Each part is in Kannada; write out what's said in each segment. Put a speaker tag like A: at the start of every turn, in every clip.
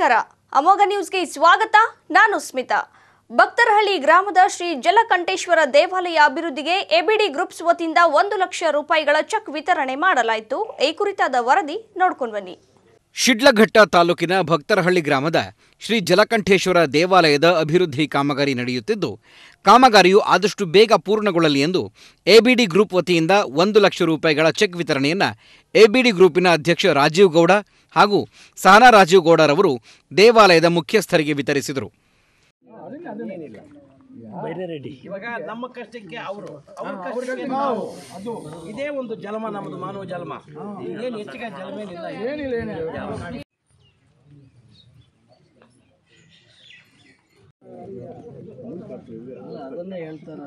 A: ನಮಸ್ಕಾರ ಅಮೋಘ ನ್ಯೂಸ್ಗೆ ಸ್ವಾಗತ ನಾನು ಸ್ಮಿತಾ ಭಕ್ತರಹಳ್ಳಿ ಗ್ರಾಮದ ಶ್ರೀ ಜಲಕಂಠೇಶ್ವರ ದೇವಾಲಯ ಅಭಿವೃದ್ಧಿಗೆ ಎಬಿಡಿ ಗ್ರೂಪ್ಸ್ ವತಿಯಿಂದ ಒಂದು ಲಕ್ಷ ರೂಪಾಯಿಗಳ ಚೆಕ್ ವಿತರಣೆ ಮಾಡಲಾಯಿತು ಈ ಕುರಿತಾದ ವರದಿ ನೋಡ್ಕೊಂಡು ಬನ್ನಿ
B: ಶಿಡ್ಲಘಟ್ಟ ತಾಲೂಕಿನ ಭಕ್ತರಹಳ್ಳಿ ಗ್ರಾಮದ ಶ್ರೀ ಜಲಕಂಠೇಶ್ವರ ದೇವಾಲಯದ ಅಭಿವೃದ್ಧಿ ಕಾಮಗಾರಿ ನಡೆಯುತ್ತಿದ್ದು ಕಾಮಗಾರಿಯು ಆದಷ್ಟು ಬೇಗ ಪೂರ್ಣಗೊಳ್ಳಲಿ ಎಂದು ಎಬಿಡಿ ಗ್ರೂಪ್ ವತಿಯಿಂದ ಒಂದು ಲಕ್ಷ ರೂಪಾಯಿಗಳ ಚೆಕ್ ವಿತರಣೆಯನ್ನು ಎಬಿಡಿ ಗ್ರೂಪಿನ ಅಧ್ಯಕ್ಷ ರಾಜೀವ್ ಗೌಡ ಹಾಗೂ ಸಹನಾ ರಾಜೀವ್ ಗೌಡರವರು ದೇವಾಲಯದ ಮುಖ್ಯಸ್ಥರಿಗೆ ವಿತರಿಸಿದರು
C: ಇವಾಗ ನಮ್ಮ ಕಷ್ಟಕ್ಕೆ ಅವರು ಅವ್ರ ಕಷ್ಟಕ್ಕೆ ನಾವು ಇದೇ ಒಂದು ಜನ್ಮ ನಮ್ಮದು ಮಾನವ ಜನ್ಮ ಏನು ಹೆಚ್ಚಿಗೆ ಜನ್ಮೇನಿಲ್ಲ ಏನಿಲ್ಲ ಅದನ್ನೇ ಹೇಳ್ತಾರೆ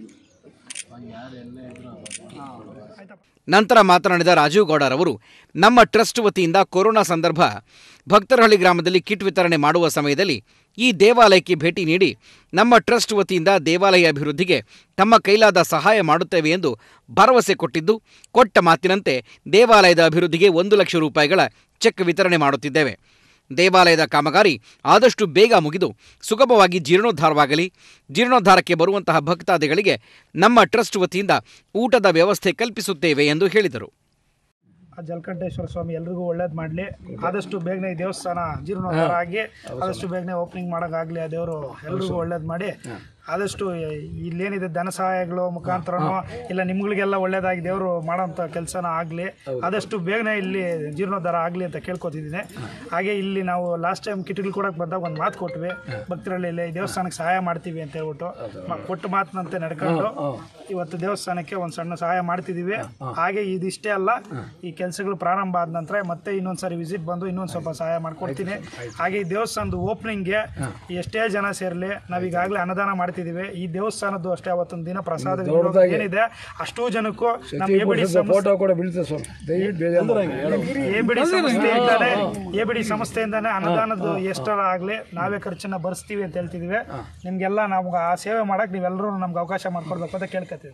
B: ನಂತರ ಮಾತನಾಡಿದ ರಾಜೀವ್ ಗೌಡರವರು ನಮ್ಮ ಟ್ರಸ್ಟ್ ವತಿಯಿಂದ ಕೊರೋನಾ ಸಂದರ್ಭ ಭಕ್ತರಹಳ್ಳಿ ಗ್ರಾಮದಲ್ಲಿ ಕಿಟ್ ವಿತರಣೆ ಮಾಡುವ ಸಮಯದಲ್ಲಿ ಈ ದೇವಾಲಯಕ್ಕೆ ಭೇಟಿ ನೀಡಿ ನಮ್ಮ ಟ್ರಸ್ಟ್ ವತಿಯಿಂದ ದೇವಾಲಯ ಅಭಿವೃದ್ಧಿಗೆ ತಮ್ಮ ಕೈಲಾದ ಸಹಾಯ ಮಾಡುತ್ತೇವೆ ಎಂದು ಭರವಸೆ ಕೊಟ್ಟಿದ್ದು ಕೊಟ್ಟ ಮಾತಿನಂತೆ ದೇವಾಲಯದ ಅಭಿವೃದ್ಧಿಗೆ ಒಂದು ಲಕ್ಷ ರೂಪಾಯಿಗಳ ಚೆಕ್ ವಿತರಣೆ ಮಾಡುತ್ತಿದ್ದೇವೆ ದೇವಾಲಯದ ಕಾಮಗಾರಿ ಆದಷ್ಟು ಬೇಗ ಮುಗಿದು ಸುಗಮವಾಗಿ ಜೀರ್ಣೋದ್ಧಾರವಾಗಲಿ ಜೀರ್ಣೋದ್ಧಾರಕ್ಕೆ ಬರುವಂತಹ ಭಕ್ತಾದಿಗಳಿಗೆ ನಮ್ಮ ಟ್ರಸ್ಟ್ ವತಿಯಿಂದ ಊಟದ ವ್ಯವಸ್ಥೆ ಕಲ್ಪಿಸುತ್ತೇವೆ ಎಂದು ಹೇಳಿದರು
D: ಆ ಜಲಕಂಠೇಶ್ವರ ಸ್ವಾಮಿ ಎಲ್ರಿಗೂ ಒಳ್ಳೇದು ಮಾಡಲಿ ಆದಷ್ಟು ಬೇಗನೆ ಈ ದೇವಸ್ಥಾನ ಜೀರ್ಣೋದ್ಧಾರ ಆಗಿ ಆದಷ್ಟು ಬೇಗನೆ ಓಪನಿಂಗ್ ಮಾಡೋಕ್ಕಾಗಲಿ ಆ ದೇವರು ಎಲ್ರಿಗೂ ಒಳ್ಳೇದು ಮಾಡಿ ಆದಷ್ಟು ಇಲ್ಲೇನಿದೆ ಧನ ಸಹಾಯಗಳು ಮುಖಾಂತರನೋ ಇಲ್ಲ ನಿಮ್ಗಳಿಗೆಲ್ಲ ಒಳ್ಳೇದಾಗಿ ದೇವರು ಮಾಡೋಂಥ ಕೆಲಸನ ಆಗಲಿ ಆದಷ್ಟು ಬೇಗನೆ ಇಲ್ಲಿ ಜೀರ್ಣೋದ್ಧಾರ ಆಗಲಿ ಅಂತ ಕೇಳ್ಕೊತಿದ್ದೀನಿ ಹಾಗೆ ಇಲ್ಲಿ ನಾವು ಲಾಸ್ಟ್ ಟೈಮ್ ಕಿಟ್ಗಳು ಕೊಡೋಕೆ ಬಂದಾಗ ಒಂದು ಮಾತು ಕೊಟ್ವಿ ಭಕ್ತರಲ್ಲಿ ಇಲ್ಲಿ ದೇವಸ್ಥಾನಕ್ಕೆ ಸಹಾಯ ಮಾಡ್ತೀವಿ ಅಂತ ಹೇಳ್ಬಿಟ್ಟು ಮ- ಕೊಟ್ಟ ಮಾತಿನಂತೆ ನಡ್ಕೊಂಡು ಇವತ್ತು ದೇವಸ್ಥಾನಕ್ಕೆ ಒಂದು ಸಣ್ಣ ಸಹಾಯ ಮಾಡ್ತಿದ್ದೀವಿ ಹಾಗೆ ಇದಿಷ್ಟೇ ಅಲ್ಲ ಈ ಕೆಲಸಗಳು ಪ್ರಾರಂಭ ಆದ ನಂತರ ಮತ್ತೆ ಇನ್ನೊಂದ್ಸರಿ ವಿಸಿಟ್ ಬಂದು ಇನ್ನೊಂದು ಸ್ವಲ್ಪ ಸಹಾಯ ಮಾಡ್ಕೊಡ್ತೀನಿ ಹಾಗೆ ಈ ದೇವಸ್ಥಾನದ ಓಪನಿಂಗ್ಗೆ ಎಷ್ಟೇ ಜನ ಸೇರಲಿ ನಾವೀಗಾಗಲೇ ಅನುದಾನ ಮಾಡ್ತಿದ್ದೀವಿ ಈ ದೇವಸ್ಥಾನದ್ದು ಅಷ್ಟೇ ಅವತ್ತೊಂದು ದಿನ ಪ್ರಸಾದ ಏನಿದೆ ಅಷ್ಟೂ ಜನಕ್ಕೂ ನಮ್ಮ ಎಬಿಡಿ
E: ಫೋಟೋ ಕೂಡ ಬೀಳ್ತದೆ ಸ್ವಲ್ಪ ದಯವಿಟ್ಟು ಬೇಜಾರು
D: ಎಬಿಡಿ ಸಂಸ್ಥೆಯಿಂದಾನೆ ಎಬಿಡಿ ಸಂಸ್ಥೆಯಿಂದಾನೆ ಅನುದಾನದ್ದು ಎಷ್ಟರ ಆಗಲಿ ನಾವೇ ಖರ್ಚನ್ನ ಭರಿಸ್ತೀವಿ ಅಂತ ಹೇಳ್ತಿದ್ದೀವಿ ನಿಮ್ಗೆಲ್ಲ ನಮ್ಗೆ ಆ ಸೇವೆ ಮಾಡಕ್ಕೆ ನೀವೆಲ್ಲರೂ ನಮ್ಗೆ ಅವಕಾಶ ಮಾಡ್ಕೊಡ್ಬೇಕು ಅಂತ ಕೇಳ್ಕೊತೀವಿ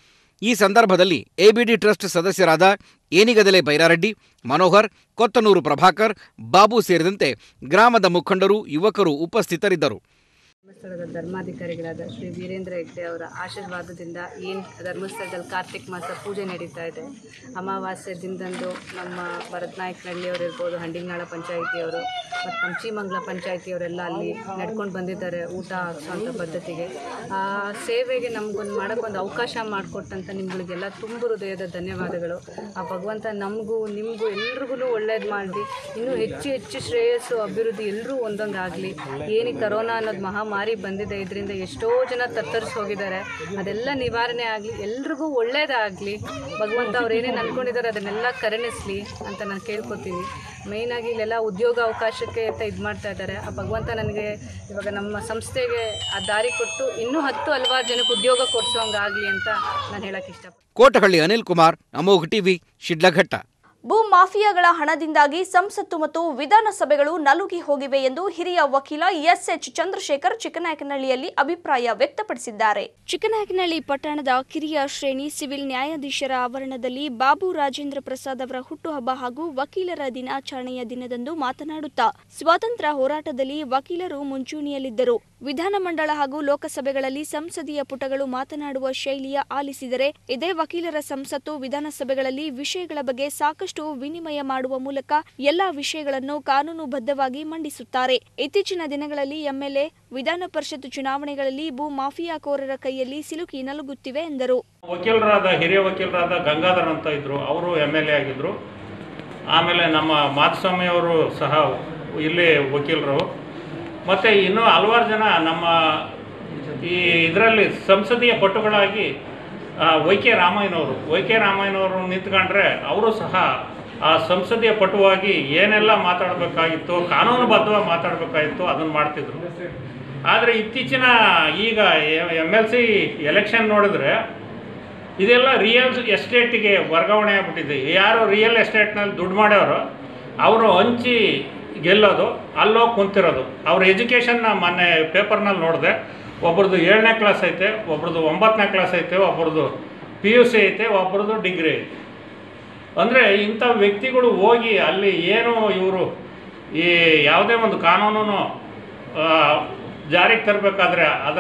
B: ಈ ಸಂದರ್ಭದಲ್ಲಿ ಎಬಿಡಿ ಟ್ರಸ್ಟ್ ಸದಸ್ಯರಾದ ಏನಿಗದಲೆ ಬೈರಾರೆಡ್ಡಿ ಮನೋಹರ್ ಕೊತ್ತನೂರು ಪ್ರಭಾಕರ್ ಬಾಬು ಸೇರಿದಂತೆ ಗ್ರಾಮದ ಮುಖಂಡರು ಯುವಕರು ಉಪಸ್ಥಿತರಿದ್ದರು
F: ಧರ್ಮಸ್ಥಳದ ಧರ್ಮಾಧಿಕಾರಿಗಳಾದ ಶ್ರೀ ವೀರೇಂದ್ರ ಹೆಗ್ಡೆ ಅವರ ಆಶೀರ್ವಾದದಿಂದ ಏನು ಧರ್ಮಸ್ಥಳದಲ್ಲಿ ಕಾರ್ತಿಕ್ ಮಾಸ ಪೂಜೆ ನಡೀತಾ ಇದೆ ಅಮಾವಾಸ್ಯೆ ದಿನದಂದು ನಮ್ಮ ಭರತ್ ನಾಯಕನಹಳ್ಳಿಯವರು ಇರ್ಬೋದು ಹಂಡಿನಾಳ ಪಂಚಾಯಿತಿಯವರು ಮತ್ತು ನಮ್ಮ ಚೀಮಂಗ್ಲ ಪಂಚಾಯಿತಿಯವರೆಲ್ಲ ಅಲ್ಲಿ ನಡ್ಕೊಂಡು ಬಂದಿದ್ದಾರೆ ಊಟ ಹಾಕ್ಸೋಂಥ ಪದ್ಧತಿಗೆ ಆ ಸೇವೆಗೆ ನಮಗೊಂದು ಮಾಡೋಕ್ಕೊಂದು ಅವಕಾಶ ಮಾಡಿಕೊಟ್ಟಂಥ ನಿಮ್ಗಳಿಗೆಲ್ಲ ತುಂಬ ಹೃದಯದ ಧನ್ಯವಾದಗಳು ಆ ಭಗವಂತ ನಮಗೂ ನಿಮಗೂ ಎಲ್ರಿಗೂ ಒಳ್ಳೇದು ಮಾಡಲಿ ಇನ್ನೂ ಹೆಚ್ಚು ಹೆಚ್ಚು ಶ್ರೇಯಸ್ಸು ಅಭಿವೃದ್ಧಿ ಎಲ್ಲರೂ ಒಂದೊಂದು ಆಗಲಿ ಏನು ಈ ಕರೋನಾ ಅನ್ನೋದು ಮಹಾಮಾರಿ ಬಂದಿದೆ ಇದರಿಂದ ಎಷ್ಟೋ ಜನ ತತ್ತರಿಸಿ ಹೋಗಿದ್ದಾರೆ ಅದೆಲ್ಲ ನಿವಾರಣೆ ಆಗಲಿ ಎಲ್ರಿಗೂ ಒಳ್ಳೇದಾಗಲಿ ಭಗವಂತ ಅವ್ರು ಏನೇನು ಅಂದ್ಕೊಂಡಿದ್ದಾರೆ ಅದನ್ನೆಲ್ಲ ಕರುಣಿಸ್ಲಿ ಅಂತ ನಾನು ಕೇಳ್ಕೊತೀನಿ ಮೇಯ್ನಾಗಿ ಇಲ್ಲೆಲ್ಲ ಉದ್ಯೋಗ ಅವಕಾಶಕ್ಕೆ ಅಂತ ಇದು ಮಾಡ್ತಾ ಇದ್ದಾರೆ ಆ ಭಗವಂತ ನನಗೆ ಇವಾಗ ನಮ್ಮ ಸಂಸ್ಥೆಗೆ ಆ ದಾರಿ ಕೊಟ್ಟು ಇನ್ನೂ ಹತ್ತು ಹಲವಾರು ಜನಕ್ಕೆ ಉದ್ಯೋಗ ಕೊಡಿಸೋಂಗಾಗಲಿ ಅಂತ ನಾನು ಹೇಳಕ್ಕೆ ಇಷ್ಟಪಡ್ತೀನಿ
B: ಕೋಟಹಳ್ಳಿ ಅನಿಲ್ ಕುಮಾರ್ ಅಮೋಘ್ ಟಿವಿ ಶಿಡ್ಲಘಟ್ಟ
A: ಭೂ ಮಾಫಿಯಾಗಳ ಹಣದಿಂದಾಗಿ ಸಂಸತ್ತು ಮತ್ತು ವಿಧಾನಸಭೆಗಳು ನಲುಗಿ ಹೋಗಿವೆ ಎಂದು ಹಿರಿಯ ವಕೀಲ ಎಸ್ಎಚ್ ಚಂದ್ರಶೇಖರ್ ಚಿಕ್ಕನಾಯಕನಹಳ್ಳಿಯಲ್ಲಿ ಅಭಿಪ್ರಾಯ ವ್ಯಕ್ತಪಡಿಸಿದ್ದಾರೆ ಚಿಕ್ಕನಾಯಕನಹಳ್ಳಿ ಪಟ್ಟಣದ ಕಿರಿಯ ಶ್ರೇಣಿ ಸಿವಿಲ್ ನ್ಯಾಯಾಧೀಶರ ಆವರಣದಲ್ಲಿ ಬಾಬು ರಾಜೇಂದ್ರ ಪ್ರಸಾದ್ ಅವರ ಹುಟ್ಟುಹಬ್ಬ ಹಾಗೂ ವಕೀಲರ ದಿನಾಚರಣೆಯ ದಿನದಂದು ಮಾತನಾಡುತ್ತಾ ಸ್ವಾತಂತ್ರ್ಯ ಹೋರಾಟದಲ್ಲಿ ವಕೀಲರು ಮುಂಚೂಣಿಯಲ್ಲಿದ್ದರು ವಿಧಾನಮಂಡಲ ಹಾಗೂ ಲೋಕಸಭೆಗಳಲ್ಲಿ ಸಂಸದೀಯ ಪುಟಗಳು ಮಾತನಾಡುವ ಶೈಲಿಯ ಆಲಿಸಿದರೆ ಇದೇ ವಕೀಲರ ಸಂಸತ್ತು ವಿಧಾನಸಭೆಗಳಲ್ಲಿ ವಿಷಯಗಳ ಬಗ್ಗೆ ಸಾಕಷ್ಟು ವಿನಿಮಯ ಮಾಡುವ ಮೂಲಕ ಎಲ್ಲಾ ವಿಷಯಗಳನ್ನು ಕಾನೂನುಬದ್ಧವಾಗಿ ಮಂಡಿಸುತ್ತಾರೆ ಇತ್ತೀಚಿನ ದಿನಗಳಲ್ಲಿ ಎಂಎಲ್ಎ ವಿಧಾನ ಪರಿಷತ್ ಚುನಾವಣೆಗಳಲ್ಲಿ ಭೂ ಮಾಫಿಯಾಕೋರರ ಕೈಯಲ್ಲಿ ಸಿಲುಕಿ ನಲುಗುತ್ತಿವೆ ಎಂದರು
G: ವಕೀಲರಾದ ಹಿರಿಯ ವಕೀಲರಾದ ಗಂಗಾಧರ್ ಅಂತ ಇದ್ದರು ಅವರು ಎಮ್ ಎಲ್ ಎ ಆಗಿದ್ದರು ಆಮೇಲೆ ನಮ್ಮ ಮಾಧುಸ್ವಾಮಿ ಅವರು ಸಹ ಇಲ್ಲಿ ವಕೀಲರು ಮತ್ತು ಇನ್ನೂ ಹಲವಾರು ಜನ ನಮ್ಮ ಈ ಇದರಲ್ಲಿ ಸಂಸದೀಯ ಪಟುಗಳಾಗಿ ಆ, ವೈ ಕೆ ರಾಮಯ್ಯನವರು ವೈ ಕೆ ರಾಮಯ್ಯನವರು ನಿಂತ್ಕೊಂಡ್ರೆ ಅವರು ಸಹ ಆ ಸಂಸದೀಯ ಪಟುವಾಗಿ ಏನೆಲ್ಲ ಮಾತಾಡಬೇಕಾಗಿತ್ತು ಕಾನೂನುಬದ್ಧವಾಗಿ ಮಾತಾಡಬೇಕಾಗಿತ್ತು ಅದನ್ನು ಮಾಡ್ತಿದ್ರು ಆದರೆ ಇತ್ತೀಚಿನ ಈಗ ಎಮ್ ಎಲ್ ಸಿ ಎಲೆಕ್ಷನ್ ನೋಡಿದ್ರೆ ಇದೆಲ್ಲ ರಿಯಲ್ ಎಸ್ಟೇಟಿಗೆ ವರ್ಗಾವಣೆ ಆಗ್ಬಿಟ್ಟಿದೆ ಯಾರು ರಿಯಲ್ ಎಸ್ಟೇಟ್ನಲ್ಲಿ ದುಡ್ಡು ಮಾಡ್ಯವರು ಅವರು ಹಂಚಿ ಗೆಲ್ಲೋದು ಅಲ್ಲೋಗಿ ಕುಂತಿರೋದು ಅವ್ರ ಎಜುಕೇಷನ್ನ ಮೊನ್ನೆ ಪೇಪರ್ನಲ್ಲಿ ನೋಡಿದೆ ಒಬ್ರದ್ದು ಏಳನೇ ಕ್ಲಾಸ್ ಐತೆ ಒಬ್ರದ್ದು ಒಂಬತ್ತನೇ ಕ್ಲಾಸ್ ಐತೆ ಒಬ್ರದ್ದು ಪಿ ಯು ಸಿ ಐತೆ ಒಬ್ರದ್ದು ಡಿಗ್ರಿ ಐತೆ ಅಂದರೆ ಇಂಥ ವ್ಯಕ್ತಿಗಳು ಹೋಗಿ ಅಲ್ಲಿ ಏನು ಇವರು ಈ ಯಾವುದೇ ಒಂದು ಕಾನೂನನ್ನು ಆ, ಜಾರಿಗೆ ತರಬೇಕಾದ್ರೆ ಅದರ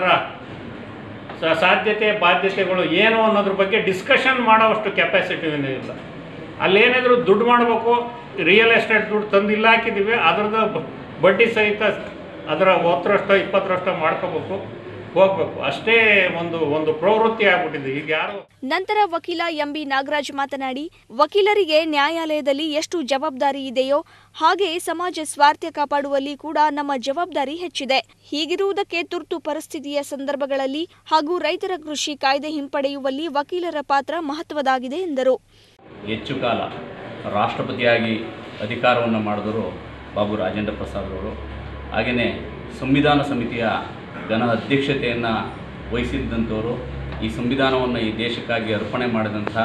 G: ಸ- ಸಾಧ್ಯತೆ ಬಾಧ್ಯತೆಗಳು ಏನು ಅನ್ನೋದ್ರ ಬಗ್ಗೆ ಡಿಸ್ಕಷನ್ ಮಾಡೋವಷ್ಟು ಕೆಪಾಸಿಟಿ ಇಲ್ಲ ಅಲ್ಲೇನಿದ್ರು ದುಡ್ಡು ಮಾಡಬೇಕು ರಿಯಲ್ ಎಸ್ಟೇಟ್ ದುಡ್ಡು ತಂದು ಇಲ್ಲ ಹಾಕಿದ್ದೀವಿ ಅದ್ರದ್ದು ಬ- ಬಡ್ಡಿ ಸಹಿತ ಅದರ ಹತ್ತರಷ್ಟು ಇಪ್ಪತ್ತರಷ್ಟು ಮಾಡ್ಕೋಬೇಕು ಹೋಗ್ಬೇಕು ಅಷ್ಟೇ ಒಂದು ಒಂದು ಪ್ರವೃತ್ತಿ ಆಗ್ಬಿಟ್ಟಿದೆ ಈಗ ಯಾರು
A: ನಂತರ ವಕೀಲ ಎಂಬಿ ನಾಗರಾಜ್ ಮಾತನಾಡಿ ವಕೀಲರಿಗೆ ನ್ಯಾಯಾಲಯದಲ್ಲಿ ಎಷ್ಟು ಜವಾಬ್ದಾರಿ ಇದೆಯೋ ಹಾಗೆ ಸಮಾಜ ಸ್ವಾರ್ಥ್ಯ ಕಾಪಾಡುವಲ್ಲಿ ಕೂಡ ನಮ್ಮ ಜವಾಬ್ದಾರಿ ಹೆಚ್ಚಿದೆ ಹೀಗಿರುವುದಕ್ಕೆ ತುರ್ತು ಪರಿಸ್ಥಿತಿಯ ಸಂದರ್ಭಗಳಲ್ಲಿ ಹಾಗೂ ರೈತರ ಕೃಷಿ ಕಾಯ್ದೆ ಹಿಂಪಡೆಯುವಲ್ಲಿ ವಕೀಲರ ಪಾತ್ರ ಮಹತ್ವದಾಗಿದೆ ಎಂದರು
H: ಹೆಚ್ಚು ಕಾಲ ರಾಷ್ಟ್ರಪತಿಯಾಗಿ ಅಧಿಕಾರವನ್ನು ಮಾಡಿದವರು ಬಾಬು ರಾಜೇಂದ್ರ ಪ್ರಸಾದ್ರವರು ಹಾಗೆಯೇ ಸಂವಿಧಾನ ಸಮಿತಿಯ ಘನ ಅಧ್ಯಕ್ಷತೆಯನ್ನು ವಹಿಸಿದ್ದಂಥವರು ಈ ಸಂವಿಧಾನವನ್ನು ಈ ದೇಶಕ್ಕಾಗಿ ಅರ್ಪಣೆ ಮಾಡಿದಂಥ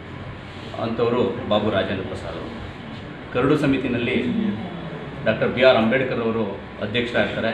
H: ಅಂಥವರು ಬಾಬು ರಾಜೇಂದ್ರ ಪ್ರಸಾದ್ ಅವರು ಕರಡು ಸಮಿತಿನಲ್ಲಿ ಡಾಕ್ಟರ್ ಬಿ ಆರ್ ಅಂಬೇಡ್ಕರ್ ಅವರು ಅಧ್ಯಕ್ಷರಾಗಿರ್ತಾರೆ